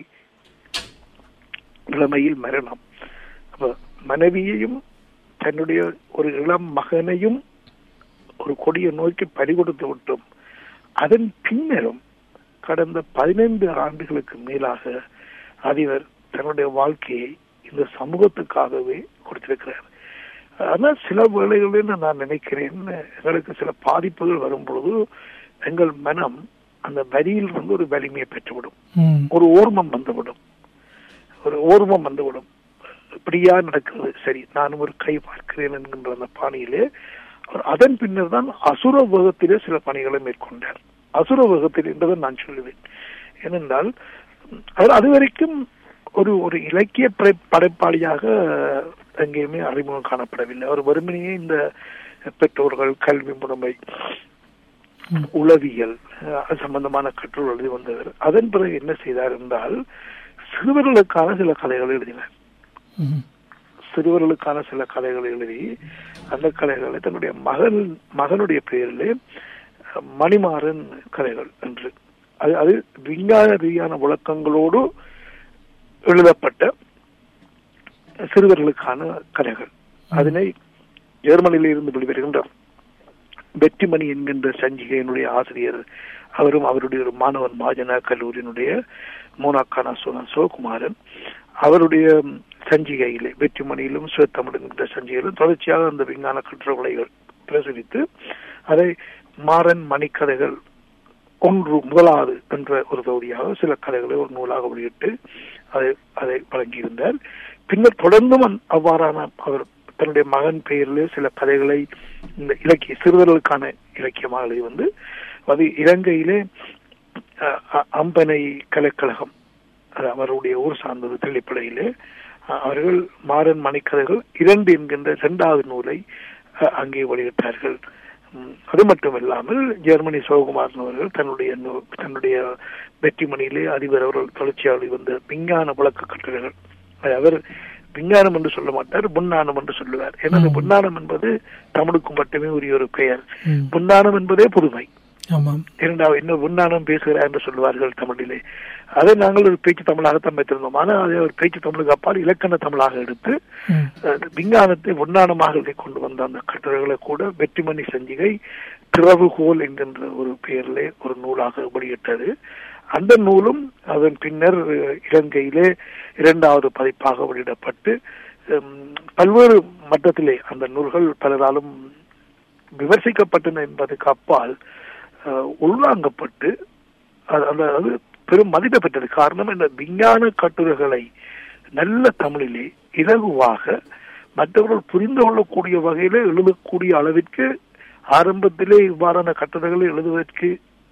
இளமையில் மரணம் அப்ப மனைவியையும் தன்னுடைய ஒரு இளம் மகனையும் ஒரு கொடிய நோய்க்கு பறிகொடுத்து விட்டும் அதன் பின்னரும் கடந்த பதினைந்து ஆண்டுகளுக்கு மேலாக அதிபர் தன்னுடைய வாழ்க்கையை இந்த சமூகத்துக்காகவே கொடுத்திருக்கிறார் ஆனால் சில வேளைகளில் நான் நினைக்கிறேன் எங்களுக்கு சில பாதிப்புகள் வரும் பொழுது எங்கள் மனம் அந்த வரியில் வந்து ஒரு வலிமையை பெற்றுவிடும் ம், ஒரு ஓர்மம் வந்துவிடும் ஒரு ஓர்மம் வந்துவிடும் இப்படியா நடக்கிறது சரி நானும் ஒரு கை பார்க்கிறேன் என்கின்ற அந்த பாணியிலே அவர் அதன் பின்னர் தான் அசுர வேகத்திலே சில பணிகளை மேற்கொண்டார் அசுர வேகத்தில் என்பதை நான் சொல்லுவேன் ஏனென்றால் அவர் அது வரைக்கும் ஒரு ஒரு இலக்கிய படை- படைப்பாளியாக எங்கேயுமே அறிமுகம் காணப்படவில்லை அவர் வெறுமனையே இந்த பெற்றோர்கள் கல்வி முறைமை ம். உளவியல் அஹ், அது சம்பந்தமான கட்டுரை எழுதி வந்தவர் அதன் பிறகு என்ன செய்தார் என்றால் சிறுவர்களுக்கான சில கதைகளை எழுதினார் ம், சிறுவர்களுக்கான சில கதைகளை எழுதி அந்த கதைகளை தன்னுடைய மகன் மகனுடைய பெயரிலே அஹ், மணிமாறன் கதைகள் என்று அது அது விஞ்ஞான ரீதியான விளக்கங்களோடு எழுதப்பட்ட சிறுவர்களுக்கான கதைகள் அதனை ஜெர்மனியில் இருந்து வெளிவருகின்ற வெற்றிமணி என்கின்ற சஞ்சிகையினுடைய ஆசிரியர் அவரும் அவருடைய ஒரு மாணவன் மாஜனா கல்லூரியினுடைய மோனாக்கானா சோதன் சிவகுமாரன் அவருடைய சஞ்சிகையிலே வெற்றிமணியிலும் சிவத்தமிழ் என்கின்ற சஞ்சிகையிலும் தொடர்ச்சியாக அந்த விஞ்ஞான கட்டுரைகளை பிரசுரித்து அதை மாறன் மணிக்கதைகள் ஒன்று முதலாவது என்ற ஒரு தொகுதியாக சில கதைகளை ஒரு நூலாக வெளியிட்டு அதை அதை வழங்கியிருந்தார் பின்னர் தொடர்ந்தும் அந்த- அவ்வாறான அவர் தன்னுடைய மகன் பெயரிலே சில கதைகளை இந்த இலக்கிய சிறுவர்களுக்கான இலக்கியமாக எழுதி வந்து அது இலங்கையிலே அஹ், அ- அம்பனை கலைக்கழகம் அது அவருடைய ஊர் சார்ந்தது தெளிப்படையிலே அஹ், அவர்கள் மாறன் மணிக்கதைகள் இரண்டு என்கின்ற இரண்டாவது நூலை அஹ், அங்கே வெளியிட்டார்கள் ம், அது மட்டுமில்லாமல் ஜெர்மனி சிவகுமாரன் அவர்கள் தன்னுடைய நூ- தன்னுடைய வெற்றிமணியிலே அதிபர் அவர்கள் தொடர்ச்சியாக வந்த விஞ்ஞான விளக்க கட்டுரைகள் அது அவர் விஞ்ஞானம் என்று சொல்ல மாட்டார் புண்ணானம் என்று சொல்லுவார் ஏன்னா அந்த ம். புண்ணானம் என்பது தமிழுக்கு மட்டுமே உரிய ஒரு பெயர் ம். புண்ணானம் என்பதே புதுமை ஆமாம் இரண்டாவது என்ன புண்ணானம் பேசுகிறார் என்று சொல்லுவார்கள் தமிழிலே அதை நாங்கள் ஒரு பேச்சு தமிழாகத்தான் வைத்திருந்தோம் ஆனால் அதை ஒரு பேச்சு தமிழுக்கு அப்பால் இலக்கண தமிழாக எடுத்து ம், அஹ், விஞ்ஞானத்தை உண்ணானமாக எழுதி கொண்டு வந்த அந்த கட்டுரைகளை கூட வெற்றிமணி சஞ்சிகை திறவுகோல் என்கின்ற ஒரு பெயரிலே ஒரு நூலாக வெளியிட்டது அந்த நூலும் அதன் பின்னர் அஹ், இலங்கையிலே இரண்டாவது பதிப்பாக வெளியிடப்பட்டு ஹம், பல்வேறு மட்டத்திலே அந்த நூல்கள் பலராலும் விமர்சிக்கப்பட்டன என்பதற்கு அப்பால் அஹ், உள்வாங்கப்பட்டு அது- அந்த அது பெரும் மதிப்பை பெற்றது காரணம் இந்த விஞ்ஞான கட்டுரைகளை நல்ல தமிழிலே இலகுவாக மற்றவர்கள் புரிந்து கொள்ளக்கூடிய வகையிலே எழுதக்கூடிய அளவிற்கு ஆரம்பத்திலே இவ்வாறான கட்டுரைகளை எழுதுவதற்கு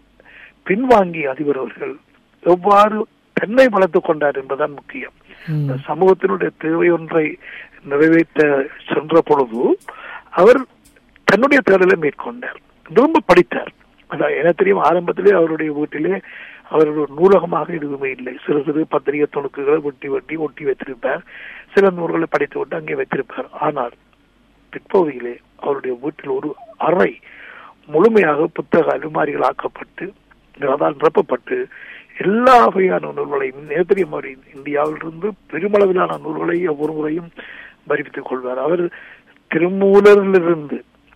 பின்வாங்கிய அதிபர் அவர்கள் எவ்வாறு தன்னை வளர்த்துக் கொண்டார் என்பதுதான் முக்கியம் இந்த சமூகத்தினுடைய தேவை ஒன்றை நிறைவேற்ற சென்ற பொழுது அவர் தன்னுடைய தேடலை மேற்கொண்டார் ரொம்ப படித்தார் அதான் எனக்கு தெரியும் ஆரம்பத்திலே அவருடைய வீட்டிலே அவருடைய நூலகமாக எதுவுமே இல்லை சிறு சிறு பத்திரிகை துணுக்குகளை வெட்டி வெட்டி ஒட்டி வைத்திருப்பார் சில நூல்களை படித்து விட்டு அங்கே வைத்திருப்பார் ஆனால் பிற்பகுதியிலே அவருடைய வீட்டில் ஒரு அறை முழுமையாக புத்தக அலுமாரிகள் ஆக்கப்பட்டு அதால் நிரப்பப்பட்டு எல்லா வகையான நூல்களையும் நேத்திரிய மாதிரி இந்தியாவிலிருந்து பெருமளவிலான நூல்களை ஒவ்வொரு முறையும் வரிவித்துக் கொள்வார் அவர் திருமூலரிலிருந்து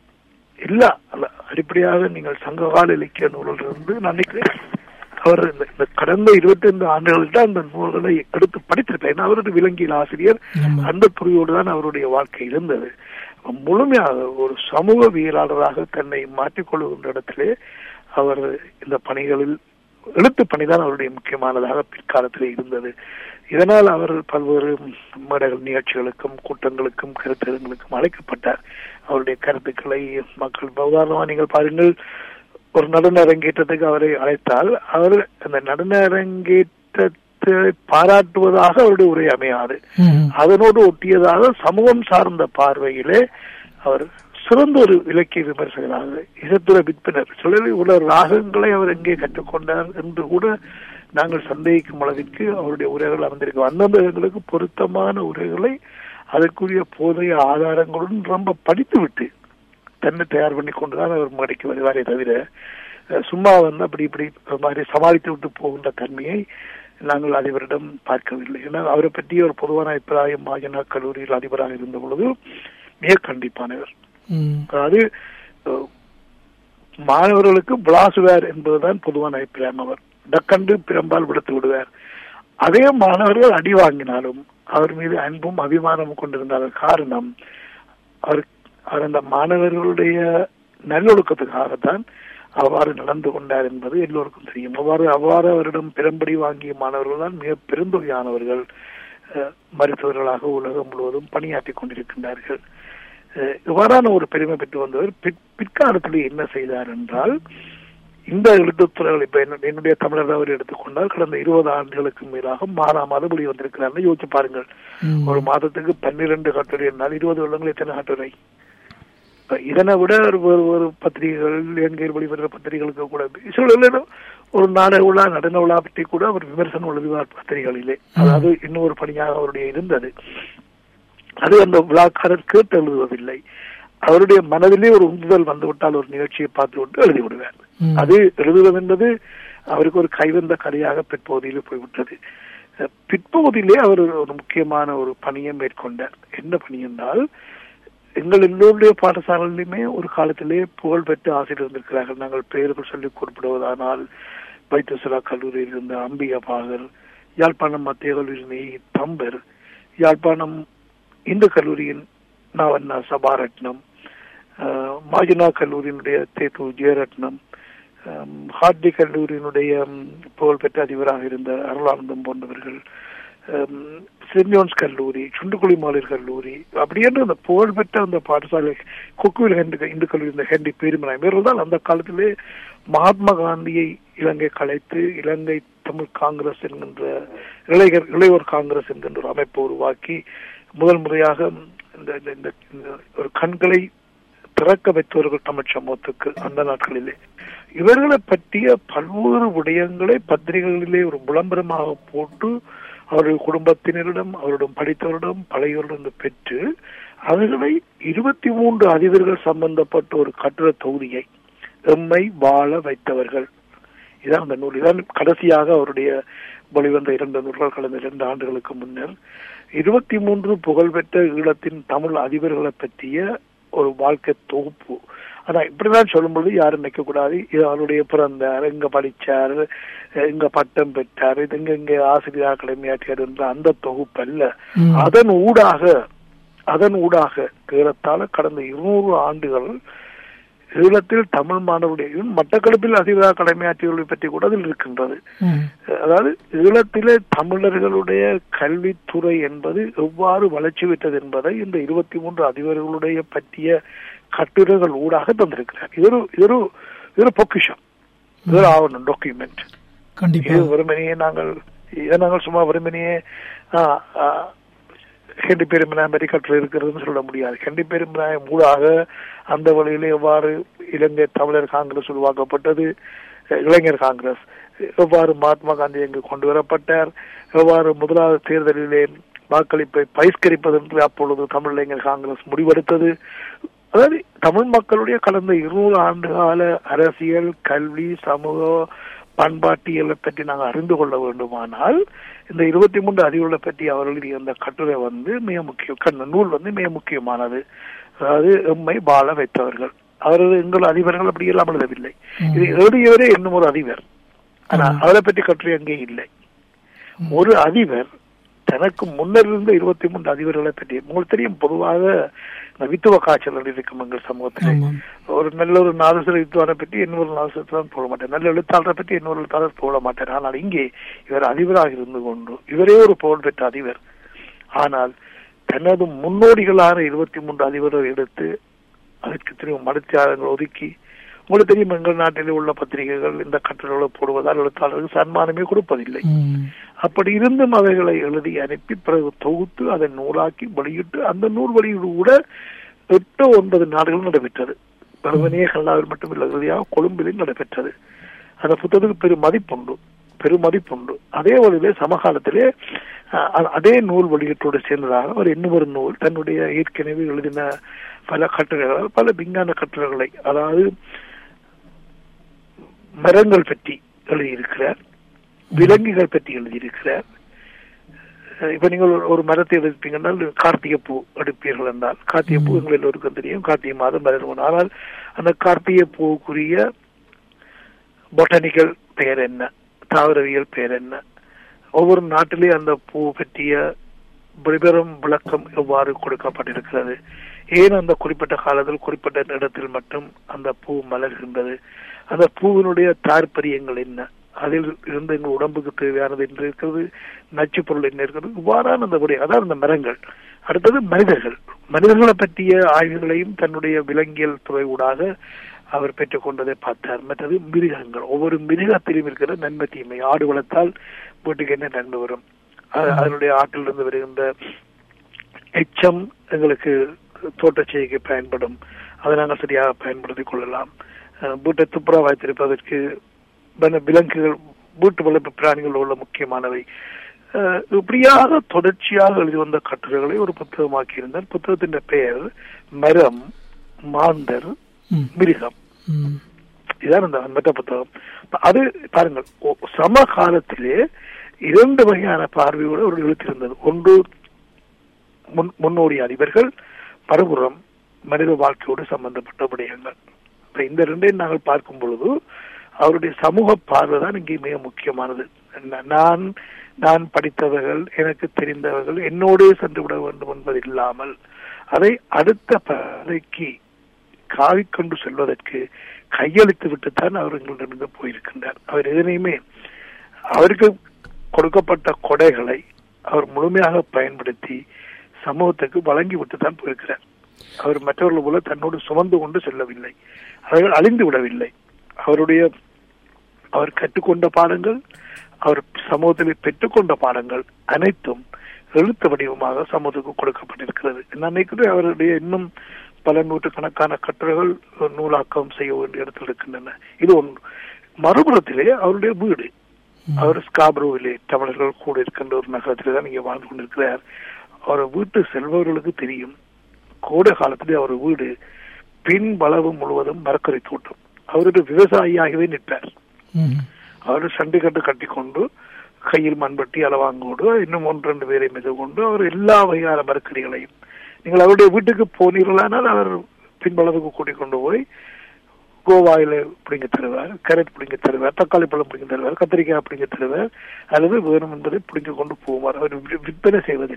எல்லா அடிப்படையாக நீங்கள் சங்ககால இலக்கிய நூலிலிருந்து நான் நினைக்கிறேன் அவர் இந்த கடந்த இருபத்தி ஐந்து ஆண்டுகளில் தான் அந்த நூல்களை எடுத்து படித்திருப்பார் ஏன்னா அவருடைய விலங்கியல் ஆசிரியர் அந்த துறையோடு தான் அவருடைய வாழ்க்கை இருந்தது முழுமையாக ஒரு சமூகவியலாளராக தன்னை மாற்றிக்கொள்கின்ற இடத்திலே அவர் இந்த பணிகளில் எழுத்து பணிதான் அவருடைய முக்கியமானதாக பிற்காலத்தில் இருந்தது இதனால் அவர் பல்வேறு மேடைகள் நிகழ்ச்சிகளுக்கும் கூட்டங்களுக்கும் கருத்தரங்களுக்கும் அழைக்கப்பட்டார் அவருடைய கருத்துக்களை மக்கள் உதாரணமா நீங்கள் பாருங்கள் ஒரு நடன அரங்கேற்றத்துக்கு அவரை அழைத்தால் அவர் அந்த நடன அரங்கேற்றத்தை பாராட்டுவதாக அவருடைய உரை அமையாது அதனோடு ஒட்டியதாக சமூகம் சார்ந்த பார்வையிலே அவர் சிறந்த ஒரு இலக்கிய விமர்சகராக இசத்துற விற்பனர் சொல்லி உள்ள ராகங்களை அவர் எங்கே கற்றுக்கொண்டார் என்று கூட நாங்கள் சந்தேகிக்கும் அளவிற்கு அவருடைய உரைகள் அமைந்திருக்கும் அந்தந்த இடங்களுக்கு பொருத்தமான உரைகளை அதற்குரிய போதைய ஆதாரங்களுடன் ரொம்ப படித்து விட்டு தன்னை தயார் பண்ணி கொண்டுதான் அவர் மேடைக்கு வருவாரே தவிர சும்மா வந்து அப்படி இப்படி மாதிரி சமாளித்து விட்டு போகின்ற தன்மையை நாங்கள் அதிபரிடம் பார்க்கவில்லை ஏன்னா அவரை பற்றி ஒரு பொதுவான அபிப்பிராயம் மாஜனா கல்லூரியில் அதிபராக இருந்த பொழுது மிக கண்டிப்பானவர் அதாவது மாணவர்களுக்கு பிளாசுவார் என்பதுதான் பொதுவான அபிப்பிராயம் அவர் டக்கண்டு பிரம்பால் விடுத்து விடுவார் அதே மாணவர்கள் அடி வாங்கினாலும் அவர் மீது அன்பும் அபிமானமும் கொண்டிருந்தார் காரணம் அவர் அவர் அந்த மாணவர்களுடைய நல்லொழுக்கத்துக்காகத்தான் அவ்வாறு நடந்து கொண்டார் என்பது எல்லோருக்கும் தெரியும் அவ்வாறு அவ்வாறு அவரிடம் பெரும்படி வாங்கிய மாணவர்கள் தான் மிக பெருந்தொகையானவர்கள் மருத்துவர்களாக உலகம் முழுவதும் பணியாற்றி கொண்டிருக்கின்றார்கள் இவ்வாறான ஒரு பெருமை பெற்று வந்தவர் பிற்காலத்தில் என்ன செய்தார் என்றால் இந்த எழுத்துத்துறைகள் இப்ப என்னுடைய தமிழர் அவர் எடுத்துக்கொண்டால் கடந்த இருபது ஆண்டுகளுக்கு மேலாக மாதா மாதம் வெளி வந்திருக்கிறார் யோசிச்சு பாருங்கள் ஒரு மாதத்துக்கு பன்னிரண்டு கட்டுரை என்னால் இருபது வருடங்கள் எத்தனை கட்டுரை இதனை விட ஒரு ஒரு பத்திரிகைகள் எங்கே வெளிவருகிற பத்திரிகைகளுக்கு கூட சில ஒரு நாடக விழா நடன விழா பற்றி கூட அவர் விமர்சனம் எழுதுவார் பத்திரிகைகளிலே அதாவது இன்னொரு பணியாக அவருடைய இருந்தது அது அந்த விழாக்காரர் கேட்டு எழுதுவதில்லை அவருடைய மனதிலே ஒரு உந்துதல் வந்துவிட்டால் ஒரு நிகழ்ச்சியை பார்த்து விட்டு எழுதி விடுவார் அது எழுதுவது என்பது அவருக்கு ஒரு கைவந்த கதையாக பிற்பகுதியிலே போய்விட்டது பிற்பகுதியிலே அவர் ஒரு முக்கியமான ஒரு பணியை மேற்கொண்டார் என்ன பணி என்றால் எங்கள் எல்லோருடைய பாடசாலையிலுமே ஒரு காலத்திலே புகழ்பெற்ற ஆசிரியர் இருந்திருக்கிறார்கள் நாங்கள் பெயர்கள் சொல்லி குறிப்பிடுவதானால் வைத்தியசலா கல்லூரியில் இருந்த அம்பிகா பாகர் யாழ்ப்பாணம் மத்திய கல்லூரியின் தம்பர் யாழ்ப்பாணம் இந்து கல்லூரியின் நாவண்ணா சபாரட்னம் மாஜினா கல்லூரியினுடைய தேத்து ஜெயரட்னம் ஹார்டி கல்லூரியினுடைய புகழ்பெற்ற அதிபராக இருந்த அருளானந்தம் போன்றவர்கள் சென்ட் ஜோன்ஸ் கல்லூரி சுண்டுக்குழி மாலிர் கல்லூரி அப்படியே அந்த புகழ்பெற்ற அந்த பாடசாலை கொக்குவில் ஹெண்டு இந்து கல்லூரி இந்த ஹெண்டி பேருமராய் இவர்கள் தான் அந்த காலத்திலே மகாத்மா காந்தியை இலங்கை கலைத்து இலங்கை தமிழ் காங்கிரஸ் என்கின்ற இளைஞர் இளையோர் காங்கிரஸ் என்கின்ற ஒரு அமைப்பை உருவாக்கி முதல் முறையாக இந்த இந்த ஒரு கண்களை திறக்க வைத்தவர்கள் தமிழ் சமூகத்துக்கு அந்த நாட்களிலே இவர்களை பற்றிய பல்வேறு விடயங்களை பத்திரிகைகளிலே ஒரு விளம்பரமாக போட்டு அவருடைய குடும்பத்தினரிடம் அவரிடம் படித்தவரிடம் பழையவரிடம் பெற்று அவர்களை இருபத்தி மூன்று அதிபர்கள் சம்பந்தப்பட்ட ஒரு கட்டுரை தொகுதியை எம்மை வாழ வைத்தவர்கள் இதான் அந்த நூல் இதான் கடைசியாக அவருடைய வெளிவந்த இரண்டு நூல்கள் கடந்த இரண்டு ஆண்டுகளுக்கு முன்னர் இருபத்தி மூன்று புகழ்பெற்ற ஈழத்தின் தமிழ் அதிபர்களை பற்றிய ஒரு வாழ்க்கை தொகுப்பு ஆனா இப்படிதான் சொல்லும்போது யாரும் நினைக்க கூடாது இது அவருடைய பிறந்தார் எங்க படிச்சார் எங்க பட்டம் பெற்றார் இது எங்க இங்க ஆசிரியர் கடமையாற்றியார் என்ற அந்த தொகுப்பு அல்ல அதன் ஊடாக அதன் ஊடாக ஏறத்தாழ கடந்த இருநூறு ஆண்டுகள் ஈழத்தில் தமிழ் மாணவருடைய மட்டக்களப்பில் அதிபராக கடமையாற்றியவர்களை பற்றி கூட அதில் இருக்கின்றது ம். அதாவது ஈழத்திலே தமிழர்களுடைய கல்வித்துறை என்பது எவ்வாறு வளர்ச்சி பெற்றது என்பதை இந்த இருபத்தி மூன்று அதிபர்களுடைய பற்றிய கட்டுரைகள் ஊடாக தந்திருக்கிறார் இது ஒரு இது ஒரு இது ஒரு பொக்கிஷம் இது ஒரு ஆவணம் டாக்குமெண்ட் கண்டிப்பா இது வெறுமனையே நாங்கள் இதை நாங்கள் சும்மா வெறுமனையே ஆ, ஆ, ஹெண்டி பெருமினாய் மாதிரி கட்டுரை இருக்கிறதுன்னு சொல்ல முடியாது ஹெண்டி பெருமினாய் மூடாக அந்த வழியிலே எவ்வாறு இலங்கை தமிழர் காங்கிரஸ் உருவாக்கப்பட்டது அஹ், இளைஞர் காங்கிரஸ் எவ்வாறு மகாத்மா காந்தி இங்கு கொண்டு வரப்பட்டார் எவ்வாறு முதலாவது தேர்தலிலே வாக்களிப்பை பகிஷ்கரிப்பது என்று அப்பொழுது தமிழ் இளைஞர் காங்கிரஸ் முடிவெடுத்தது அதாவது தமிழ் மக்களுடைய கடந்த இருநூறு ஆண்டு கால அரசியல் கல்வி சமூக பண்பாட்டியலை பற்றி நாங்கள் அறிந்து கொள்ள வேண்டுமானால் இந்த இருபத்தி மூன்று அறிவுகளை பற்றி அவர்களுடைய அந்த கட்டுரை வந்து மிக முக்கியம் கண்ண நூல் வந்து மிக முக்கியமானது அதாவது எம்மை வாழ வைத்தவர்கள் அவரது எங்கள் அதிபர்கள் அப்படி எல்லாம் எழுதவில்லை இது எழுதியவரே இன்னும் ஒரு அதிபர் ஆனா அவரை பற்றி கட்டுரை அங்கே இல்லை ஒரு அதிபர் தனக்கு முன்னர் இருந்த இருபத்தி மூன்று அதிபர்களை பற்றி உங்களுக்கு தெரியும் பொதுவாக இந்த வித்துவ காய்ச்சல் இருக்கும் எங்கள் சமூகத்தில் ஆமாம் ஒரு நல்ல ஒரு நாதஸ்வர வித்வானை பற்றி இன்னொரு நாதஸ்வரம் போட மாட்டேன் நல்ல எழுத்தாளரை பற்றி இன்னொரு எழுத்தாளர் போட மாட்டார் ஆனால் இங்கே இவர் அதிபராக இருந்து கொண்டு இவரே ஒரு புகழ் பெற்ற அதிபர் ஆனால் தனது முன்னோடிகளான இருபத்தி மூன்று அதிபரை எடுத்து அதற்கு திரும்ப மடத்தியாளர்கள் ஒதுக்கி உங்களுக்கு தெரியும் எங்கள் நாட்டிலே உள்ள பத்திரிகைகள் இந்த கட்டுரைகளை போடுவதால் எழுத்தாளருக்கு சன்மானமே கொடுப்பதில்லை ம். அப்படி இருந்தும் அவைகளை எழுதி அனுப்பி பிறகு தொகுத்து அதை நூலாக்கி வெளியிட்டு அந்த நூல் வெளியீடு கூட எட்டு ஒன்பது நாடுகள் நடைபெற்றது வெறுமனே கல்லாவில் மட்டுமில்லை இறுதியாக கொழும்பிலும் நடைபெற்றது அந்த புத்தகத்துக்கு பெரும் மதிப்புண்டு பெரும் மதிப்புண்டு அதே வழியிலே சமகாலத்திலே அஹ், அ- அதே நூல் வெளியீட்டோடு சேர்ந்ததாக அவர் இன்னும் ஒரு நூல் தன்னுடைய ஏற்கனவே எழுதின பல கட்டுரைகள் பல விஞ்ஞான கட்டுரைகளை அதாவது மரங்கள் பற்றி எழுதியிருக்கிறார் விலங்குகள் பற்றி எழுதியிருக்கிறார் அஹ் இப்ப நீங்கள் ஒரு- ஒரு மரத்தை எடுப்பீங்கன்னா கார்த்திகை பூ எடுப்பீர்கள் என்றால் கார்த்திகை பூ எங்கள் எல்லோருக்கும் தெரியும் கார்த்திகை மாதம் மலரும் ஆனால் அந்த கார்த்திகை பூவுக்குரிய பொட்டானிக்கல் பெயர் என்ன தாவரவியல் பெயர் என்ன ஒவ்வொரு நாட்டிலே அந்த பூ பற்றிய வெறும் விளக்கம் எவ்வாறு கொடுக்கப்பட்டிருக்கிறது ஏன் அந்த குறிப்பிட்ட காலத்தில் குறிப்பிட்ட இடத்தில் மட்டும் அந்த பூ மலர்கின்றது அந்த பூவினுடைய தாற்பரியங்கள் என்ன அதில் இருந்து எங்கள் உடம்புக்கு தேவையானது என்ன இருக்கிறது நச்சு பொருள் என்ன இருக்கிறது இவ்வாறான அந்த விடயம் அதான் அந்த மரங்கள் அடுத்தது மனிதர்கள் மனிதர்களை பற்றிய ஆய்வுகளையும் தன்னுடைய விலங்கியல் துறை ஊடாக அவர் பெற்றுக்கொண்டதை பார்த்தார் மற்றது மிருகங்கள் ஒவ்வொரு மிருகத்திலும் இருக்கிற நன்மை தீமை ஆடு வளர்த்தால் வீட்டுக்கு என்ன நன்மை வரும் அ- அதனுடைய ஆட்டிலிருந்து வருகின்ற எச்சம் எங்களுக்கு தோட்டச்செய்கைக்கு பயன்படும் அதை நாங்கள் சரியாக பயன்படுத்திக் கொள்ளலாம் அஹ் வீட்டை துப்புரா வைத்திருப்பதற்கு வன விலங்குகள் வீட்டு வளர்ப்பு பிராணிகள் உள்ள முக்கியமானவை அஹ் இப்படியாக தொடர்ச்சியாக எழுதி வந்த கட்டுரைகளை ஒரு புத்தகமாக்கி இருந்தார் புத்தகத்தின் பெயர் மரம் மாந்தர் ம். மிருகம் ம். இதான் அந்த மற்ற புத்தகம் அது பாருங்கள் ஒ- சமகாலத்திலே இரண்டு வகையான பார்வையோடு ஒரு எழுத்திருந்தது ஒன்று முன் முன்னோடி அதிபர்கள் மறுபுறம் மனித வாழ்க்கையோடு சம்பந்தப்பட்ட விடயங்கள் இப்ப இந்த ரெண்டையும் நாங்கள் பார்க்கும் பொழுது அவருடைய சமூக பார்வை தான் இங்கே மிக முக்கியமானது ந- நான் நான் படித்தவர்கள் எனக்கு தெரிந்தவர்கள் என்னோடே சென்று விட வேண்டும் என்பது இல்லாமல் அதை அடுத்த பதைக்கு காவிக்கொண்டு செல்வதற்கு கையளித்து விட்டுத்தான் அவர் எங்களிடமிருந்து போயிருக்கின்றார் அவர் எதனையுமே அவருக்கு கொடுக்கப்பட்ட கொடைகளை அவர் முழுமையாக பயன்படுத்தி சமூகத்துக்கு வழங்கி விட்டு தான் போயிருக்கிறார் அவர் மற்றவர்கள் போல தன்னோடு சுமந்து கொண்டு செல்லவில்லை அவர்கள் அழிந்து விடவில்லை அவருடைய அவர் கற்றுக்கொண்ட பாடங்கள் அவர் சமூகத்தில் பெற்றுக்கொண்ட பாடங்கள் அனைத்தும் எழுத்து வடிவமாக சமூகத்துக்கு கொடுக்கப்பட்டிருக்கிறது நான் நினைக்கிறேன் அவருடைய இன்னும் பல நூற்றுக்கணக்கான கட்டுரைகள் நூலாக்கம் செய்ய வேண்டிய இடத்தில் இருக்கின்றன இது ஒன்று மறுபுறத்திலே அவருடைய வீடு அவர் ஸ்காப்ரோவிலே தமிழர்கள் கூட இருக்கின்ற ஒரு நகரத்திலே தான் இங்கே வாழ்ந்து கொண்டிருக்கிறார் அவர் வீட்டு செல்பவர்களுக்கு தெரியும் கோடை காலத்திலே அவர் வீடு பின் வளவு முழுவதும் மரக்கரை தோட்டம் அவருடைய விவசாயியாகவே நிற்பார் ம். அவர் சண்டை கட்டு கட்டிக்கொண்டு கையில் மண்பட்டி அளவாங்கோடு இன்னும் ஒன்று ரெண்டு பேரை மித கொண்டு அவர் எல்லா வகையான மரக்கறிகளையும் நீங்கள் அவருடைய வீட்டுக்கு போனீர்களானால் அவர் பின்பளவுக்கு கூட்டிக் கொண்டு போய் கோவாயில பிடிங்க தருவார் கேரட் பிடிங்க தருவார் தக்காளி பழம் பிடிங்க தருவார் கத்திரிக்காய் பிடிங்க தருவார் அல்லது வேணும் என்பதை பிடிங்க கொண்டு போவார் அவர் வி- விற்பனை செய்வதில்லை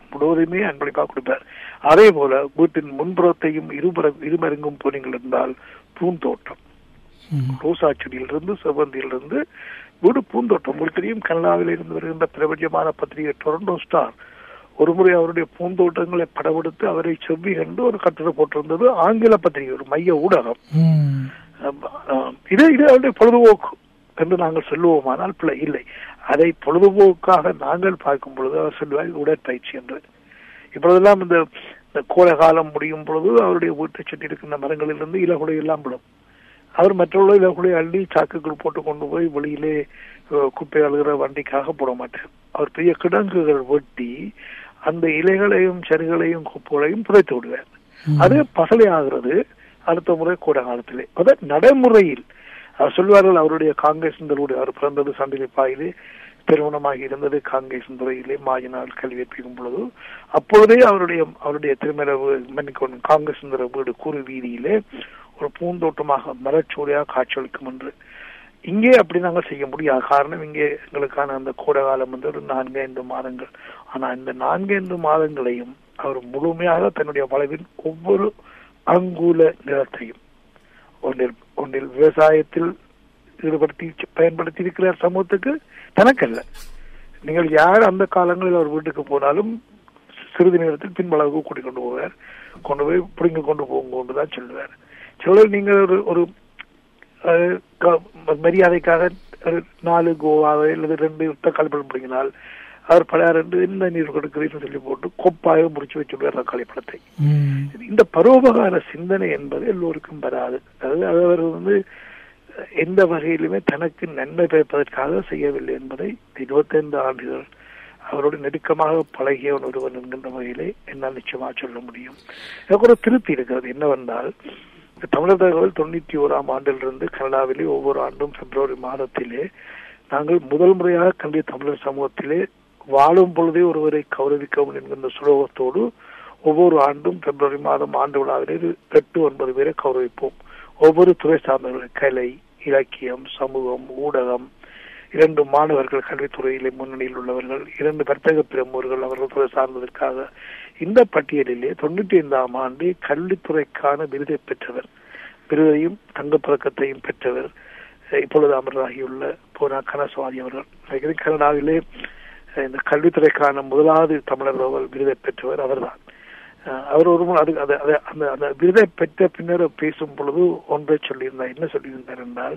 முழுவதுமே அன்பளிப்பாக கொடுப்பார் அதே போல வீட்டின் முன்புறத்தையும் இருபுற இருமருங்கும் போனீங்கள் இருந்தால் பூந்தோட்டம் ம். ரோசா செடியிலிருந்து செவ்வந்தியிலிருந்து வீடு பூந்தோட்டம் உங்களுக்கு தெரியும் கனடாவில் இருந்து வருகின்ற பிரபஞ்சமான பத்திரிகை டொரண்டோ ஸ்டார் ஒருமுறை அவருடைய பூந்தோட்டங்களை படமெடுத்து அவரை செவ்வி கண்டு ஒரு கட்டுரை போட்டிருந்தது ஆங்கில பத்திரிகை ஒரு மைய ஊடகம் ம். ஆம், இது இது அவருடைய பொழுதுபோக்கு என்று நாங்கள் சொல்லுவோமானால் பிள்ளை இல்லை அதை பொழுதுபோக்காக நாங்கள் பார்க்கும் பொழுது அவர் சொல்லுவார் உடற்பயிற்சி என்று இப்பொழுதெல்லாம் இந்த இந்த கோடை காலம் முடியும் பொழுது அவருடைய வீட்டை சுற்றி இருக்கின்ற மரங்களிலிருந்து இலகுலை எல்லாம் விடும் அவர் மற்றவர்கள் இலகுலை அள்ளி சாக்குகள் போட்டு கொண்டு போய் வெளியிலே அஹ், குப்பை அழுகிற வண்டிக்காக போட மாட்டார் அவர் பெரிய கிடங்குகள் வெட்டி அந்த இலைகளையும் செடிகளையும் குப்பைகளையும் புதைத்து விடுவார் அது பசலை ஆகிறது அடுத்த முறை கோடை காலத்திலே அதாவது நடைமுறையில் அவர் சொல்வார்கள் அவருடைய காங்கிரஸ் அவர் பிறந்தது சண்டிலிப்பாயிலே திருமணமாகி இருந்தது காங்கிரஸ் துறையிலே மாயினால் கல்வி கற்பிக்கும் பொழுது அப்பொழுதே அவருடைய அவருடைய திருமண வீ- மன்னிக்கணும் காங்கிரஸ் வீடு கூறு வீதியிலே ஒரு பூந்தோட்டமாக மரச்சோடியாக காட்சியளிக்கும் என்று இங்கே அப்படி நாங்கள் செய்ய முடியாது காரணம் இங்கே எங்களுக்கான அந்த கோடை காலம் வந்து ஒரு நான்கு ஐந்து மாதங்கள் ஆனா இந்த நான்கு ஐந்து மாதங்களையும் அவர் முழுமையாக தன்னுடைய வளவின் ஒவ்வொரு அங்குல நிலத்தையும் ஒன்றில் ஒன்றில் விவசாயத்தில் ஈடுபடுத்தி பயன்படுத்தி இருக்கிறார் சமூகத்துக்கு தனக்கல்ல நீங்கள் யார் அந்த காலங்களில் அவர் வீட்டுக்கு போனாலும் சிறிது நேரத்தில் பின்பளவுக்கு கூட்டிக் கொண்டு போவார் கொண்டு போய் பிடுங்கி கொண்டு போகும் கொண்டு தான் சொல்லுவார் சிலர் நீங்கள் ஒரு ஒரு அஹ், க- மரியாதைக்காக ஒரு நாலு கோவாவை அல்லது ரெண்டு தக்காளி பழம் பிடிங்கினால் அவர் பல ரெண்டு என்ன நீர் கொடுக்கிறீன்னு சொல்லி போட்டு கொப்பாக முடிச்சு வச்சுடுவார் தக்காளி பழத்தை ம். இந்த பரோபகார சிந்தனை என்பது எல்லோருக்கும் வராது அதாவது அது அவர் வந்து எந்த வகையிலுமே தனக்கு நன்மை பயப்பதற்காக செய்யவில்லை என்பதை இருபத்தைந்து ஆண்டுகள் அவரோடு நெருக்கமாக பழகியவன் ஒருவன் என்கின்ற வகையிலே என்னால் நிச்சயமாக சொல்ல முடியும் எனக்கு ஒரு திருப்தி இருக்கிறது என்னவென்றால் இந்த தமிழர் தகவல் தொண்ணூத்தி ஓராம் ஆண்டிலிருந்து கனடாவிலே ஒவ்வொரு ஆண்டும் பிப்ரவரி மாதத்திலே நாங்கள் முதல் முறையாக கண்டிய தமிழர் சமூகத்திலே வாழும் பொழுதே ஒருவரை கௌரவிக்கவும் என்கின்ற சுலோகத்தோடு ஒவ்வொரு ஆண்டும் பிப்ரவரி மாதம் ஆண்டு விழாவிலே ஒரு எட்டு ஒன்பது பேரை கௌரவிப்போம் ஒவ்வொரு துறை சார்ந்தவர்கள் கலை இலக்கியம் சமூகம் ஊடகம் இரண்டு மாணவர்கள் கல்வித்துறையிலே முன்னணியில் உள்ளவர்கள் இரண்டு வர்த்தக பிரமுகர்கள் அவர்கள் துறை சார்ந்ததற்காக இந்த பட்டியலிலே தொண்ணூற்றி ஐந்தாம் ஆண்டு கல்வித்துறைக்கான விருதை பெற்றவர் விருதையும் தங்கப்பதக்கத்தையும் பெற்றவர் அஹ் இப்பொழுது அமரராகியுள்ள பூனா கனசுவாதி அவர்கள் நினைக்கிறேன் கனடாவிலே அஹ் இந்த கல்வித்துறைக்கான முதலாவது தமிழர் அவர்கள் விருதை பெற்றவர் அவர்தான் அஹ் அவர் ஒரு முறை அது அது அது- அந்த அந்த விருதை பெற்ற பின்னர் பேசும் பொழுது ஒன்றை சொல்லியிருந்தார் என்ன சொல்லியிருந்தார் என்றால்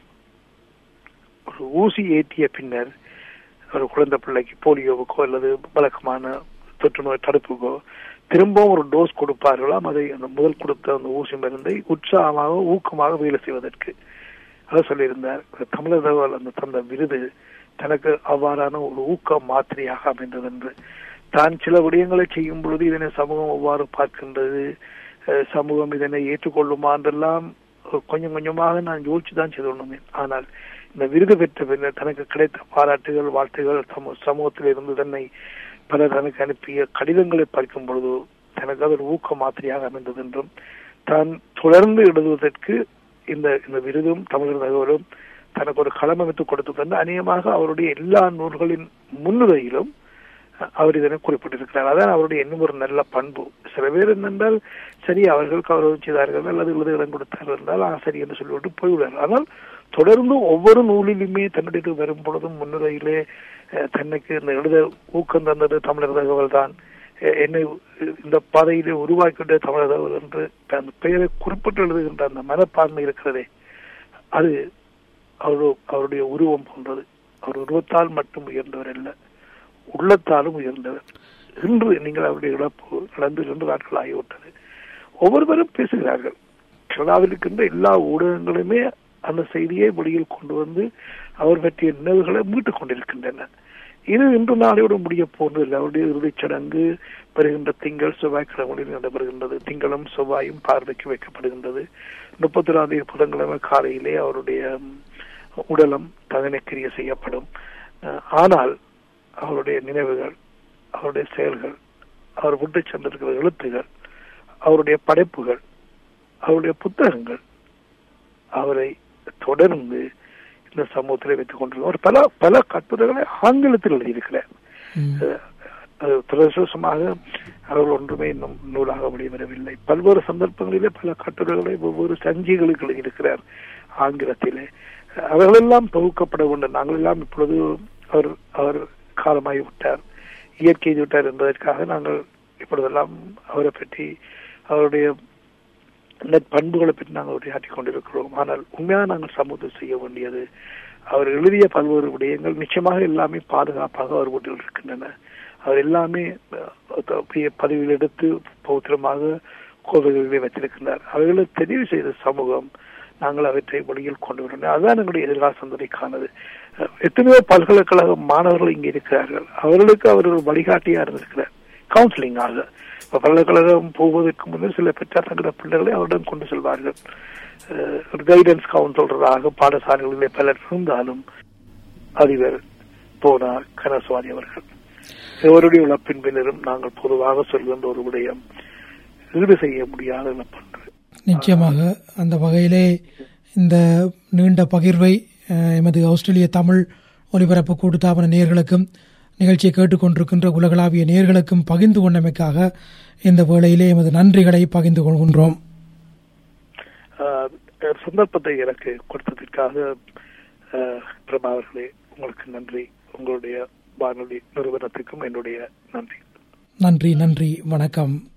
ஒரு ஊசி ஏற்றிய பின்னர் ஒரு குழந்தை பிள்ளைக்கு போலியோவுக்கோ அல்லது வழக்கமான தொற்று நோய் தடுப்புக்கோ திரும்பவும் ஒரு டோஸ் கொடுப்பார்களாம் அதை அந்த முதல் கொடுத்த அந்த ஊசி மருந்தை உற்சாகமாக ஊக்கமாக வேலை செய்வதற்கு அதை சொல்லியிருந்தார் தமிழர் தகவல் அந்த தந்த விருது தனக்கு அவ்வாறான ஒரு ஊக்க மாத்திரையாக அமைந்தது என்று தான் சில விடயங்களை செய்யும் பொழுது இதனை சமூகம் எவ்வாறு பார்க்கின்றது அஹ் சமூகம் இதனை ஏற்றுக்கொள்ளுமா என்றெல்லாம் கொஞ்சம் கொஞ்சமாக நான் யோசிச்சு தான் செய்து கொண்டிருந்தேன் ஆனால் இந்த விருது பெற்ற பின்னர் தனக்கு கிடைத்த பாராட்டுகள் வாழ்த்துகள் சமூ சமூகத்தில் இருந்து தன்னை பலர் தனக்கு அனுப்பிய கடிதங்களை பார்க்கும் பொழுது தனக்கு அது ஒரு ஊக்க மாத்திரையாக அமைந்தது என்றும் தான் தொடர்ந்து எழுதுவதற்கு இந்த இந்த விருதும் தமிழர் தகவலும் தனக்கு ஒரு களம் அமைத்து கொடுத்து தந்து அநேகமாக அவருடைய எல்லா நூல்களின் முன்னுரையிலும் அவர் இதனை குறிப்பிட்டிருக்கிறார் அதான் அவருடைய இன்னும் ஒரு நல்ல பண்பு சில பேர் என்னென்றால் சரி அவர்கள் கௌரவம் செய்தார்கள் அல்லது எழுத இடம் கொடுத்தார்கள் என்றால் ஆ சரி என்று சொல்லிவிட்டு போய்விடுவார் ஆனால் தொடர்ந்து ஒவ்வொரு நூலிலுமே தன்னுடைய வரும் பொழுதும் முன்னுரையிலே அஹ், தன்னைக்கு இந்த எழுத ஊக்கம் தந்தது தமிழர் தகவல் தான் அஹ், என்னை இந்த பாதையிலே உருவாக்கிவிட்ட தமிழர் தகவல் என்று அந்த பெயரை குறிப்பிட்டு எழுதுகின்ற அந்த மனப்பான்மை இருக்கிறதே அது அவரு அவருடைய உருவம் போன்றது அவர் உருவத்தால் மட்டும் உயர்ந்தவர் அல்ல உள்ளத்தாலும் உயர்ந்தவர் இன்று நீங்கள் அவருடைய இழப்பு நடந்து இரண்டு நாட்கள் ஆகிவிட்டது ஒவ்வொருவரும் பேசுகிறார்கள் கனடாவில் இருக்கின்ற எல்லா ஊடகங்களுமே அந்த செய்தியை வெளியில் கொண்டு வந்து அவர் பற்றிய நினைவுகளை மீட்டுக் கொண்டிருக்கின்றன இது இன்று நாளையோடு முடிய போனதில்லை அவருடைய இறுதிச் சடங்கு வருகின்ற திங்கள் செவ்வாய்க்கிழமைகளில் நடைபெறுகின்றது திங்களும் செவ்வாயும் பார்வைக்கு வைக்கப்படுகின்றது முப்பத்தி ஒராம் தேதி புதன்கிழமை காலையிலே அவருடைய ம், உடலம் தகனக்கிரிய செய்யப்படும் அஹ், ஆனால் அவருடைய நினைவுகள் அவருடைய செயல்கள் அவர் விட்டு சென்றிருக்கிற எழுத்துகள் அவருடைய படைப்புகள் அவருடைய புத்தகங்கள் அவரை தொடர்ந்து இந்த சமூகத்தில் வைத்துக் கொண்டிருக்கிறார் அவர் பல பல கட்டுரைகளை ஆங்கிலத்தில் எழுதியிருக்கிறார் ம். அது துரதிருஷ்டமாக அவர்கள் ஒன்றுமே இன்னும் நூலாக வெளிவரவில்லை பல்வேறு சந்தர்ப்பங்களிலே பல கட்டுரைகளை ஒவ்வொரு சஞ்சிகளுக்கு எழுதியிருக்கிறார் ஆங்கிலத்திலே அவர்களெல்லாம் தொகுக்கப்பட வேண்டும் நாங்கள் எல்லாம் இப்பொழுது அவர் அவர் காலமாகி விட்டார் இயற்கை விட்டார் என்பதற்காக நாங்கள் இப்பொழுதெல்லாம் அவரை பற்றி அவருடைய பண்புகளை பற்றி நாங்கள் உரையாற்றிக் கொண்டிருக்கிறோம் ஆனால் உண்மையாக நாங்கள் சமூகம் செய்ய வேண்டியது அவர் எழுதிய பல்வேறு விடயங்கள் நிச்சயமாக எல்லாமே பாதுகாப்பாக அவர் வீட்டில் இருக்கின்றன அவர் எல்லாமே பதிவில் எடுத்து பௌத்திரமாக கோவில்களிலே வைத்திருக்கின்றார் அவர்களை தெரிவு செய்த சமூகம் நாங்கள் அவற்றை வழியில் கொண்டு வரணும் அதுதான் எங்களுடைய எதிர்கால சந்ததிக்கானது எத்தனையோ பல்கலைக்கழக மாணவர்கள் இங்கே இருக்கிறார்கள் அவர்களுக்கு அவர்கள் வழிகாட்டியா இருந்திருக்கிறார் கவுன்சிலிங்காக பல்கலைக்கழகம் போவதற்கு முன்னர் சில பெற்றார் தங்கள பிள்ளைகளை அவரிடம் கொண்டு செல்வார்கள் கைடன்ஸ் கவுன்சிலராக பாடசாலைகளிலே பலர் இருந்தாலும் அதிபர் போனார் கனசுவாரி அவர்கள் எவருடைய இழப்பின் பின்னரும் நாங்கள் பொதுவாக சொல்கின்ற ஒரு விடயம் ஈடு செய்ய முடியாத இழப்பன்று நிச்சயமாக அந்த வகையிலே இந்த நீண்ட பகிர்வை எமது ஆஸ்திரேலிய தமிழ் ஒலிபரப்பு கூட்டுத்தாபன நேர்களுக்கும் நிகழ்ச்சியை கேட்டுக்கொண்டிருக்கின்ற உலகளாவிய நேர்களுக்கும் பகிர்ந்து கொண்டமைக்காக இந்த வேளையிலே எமது நன்றிகளை பகிர்ந்து கொள்கின்றோம் சந்தர்ப்பத்தை எனக்கு கொடுத்ததற்காக பிரபா அவர்களே உங்களுக்கு நன்றி உங்களுடைய வானொலி நிறுவனத்துக்கும் என்னுடைய நன்றி நன்றி நன்றி வணக்கம்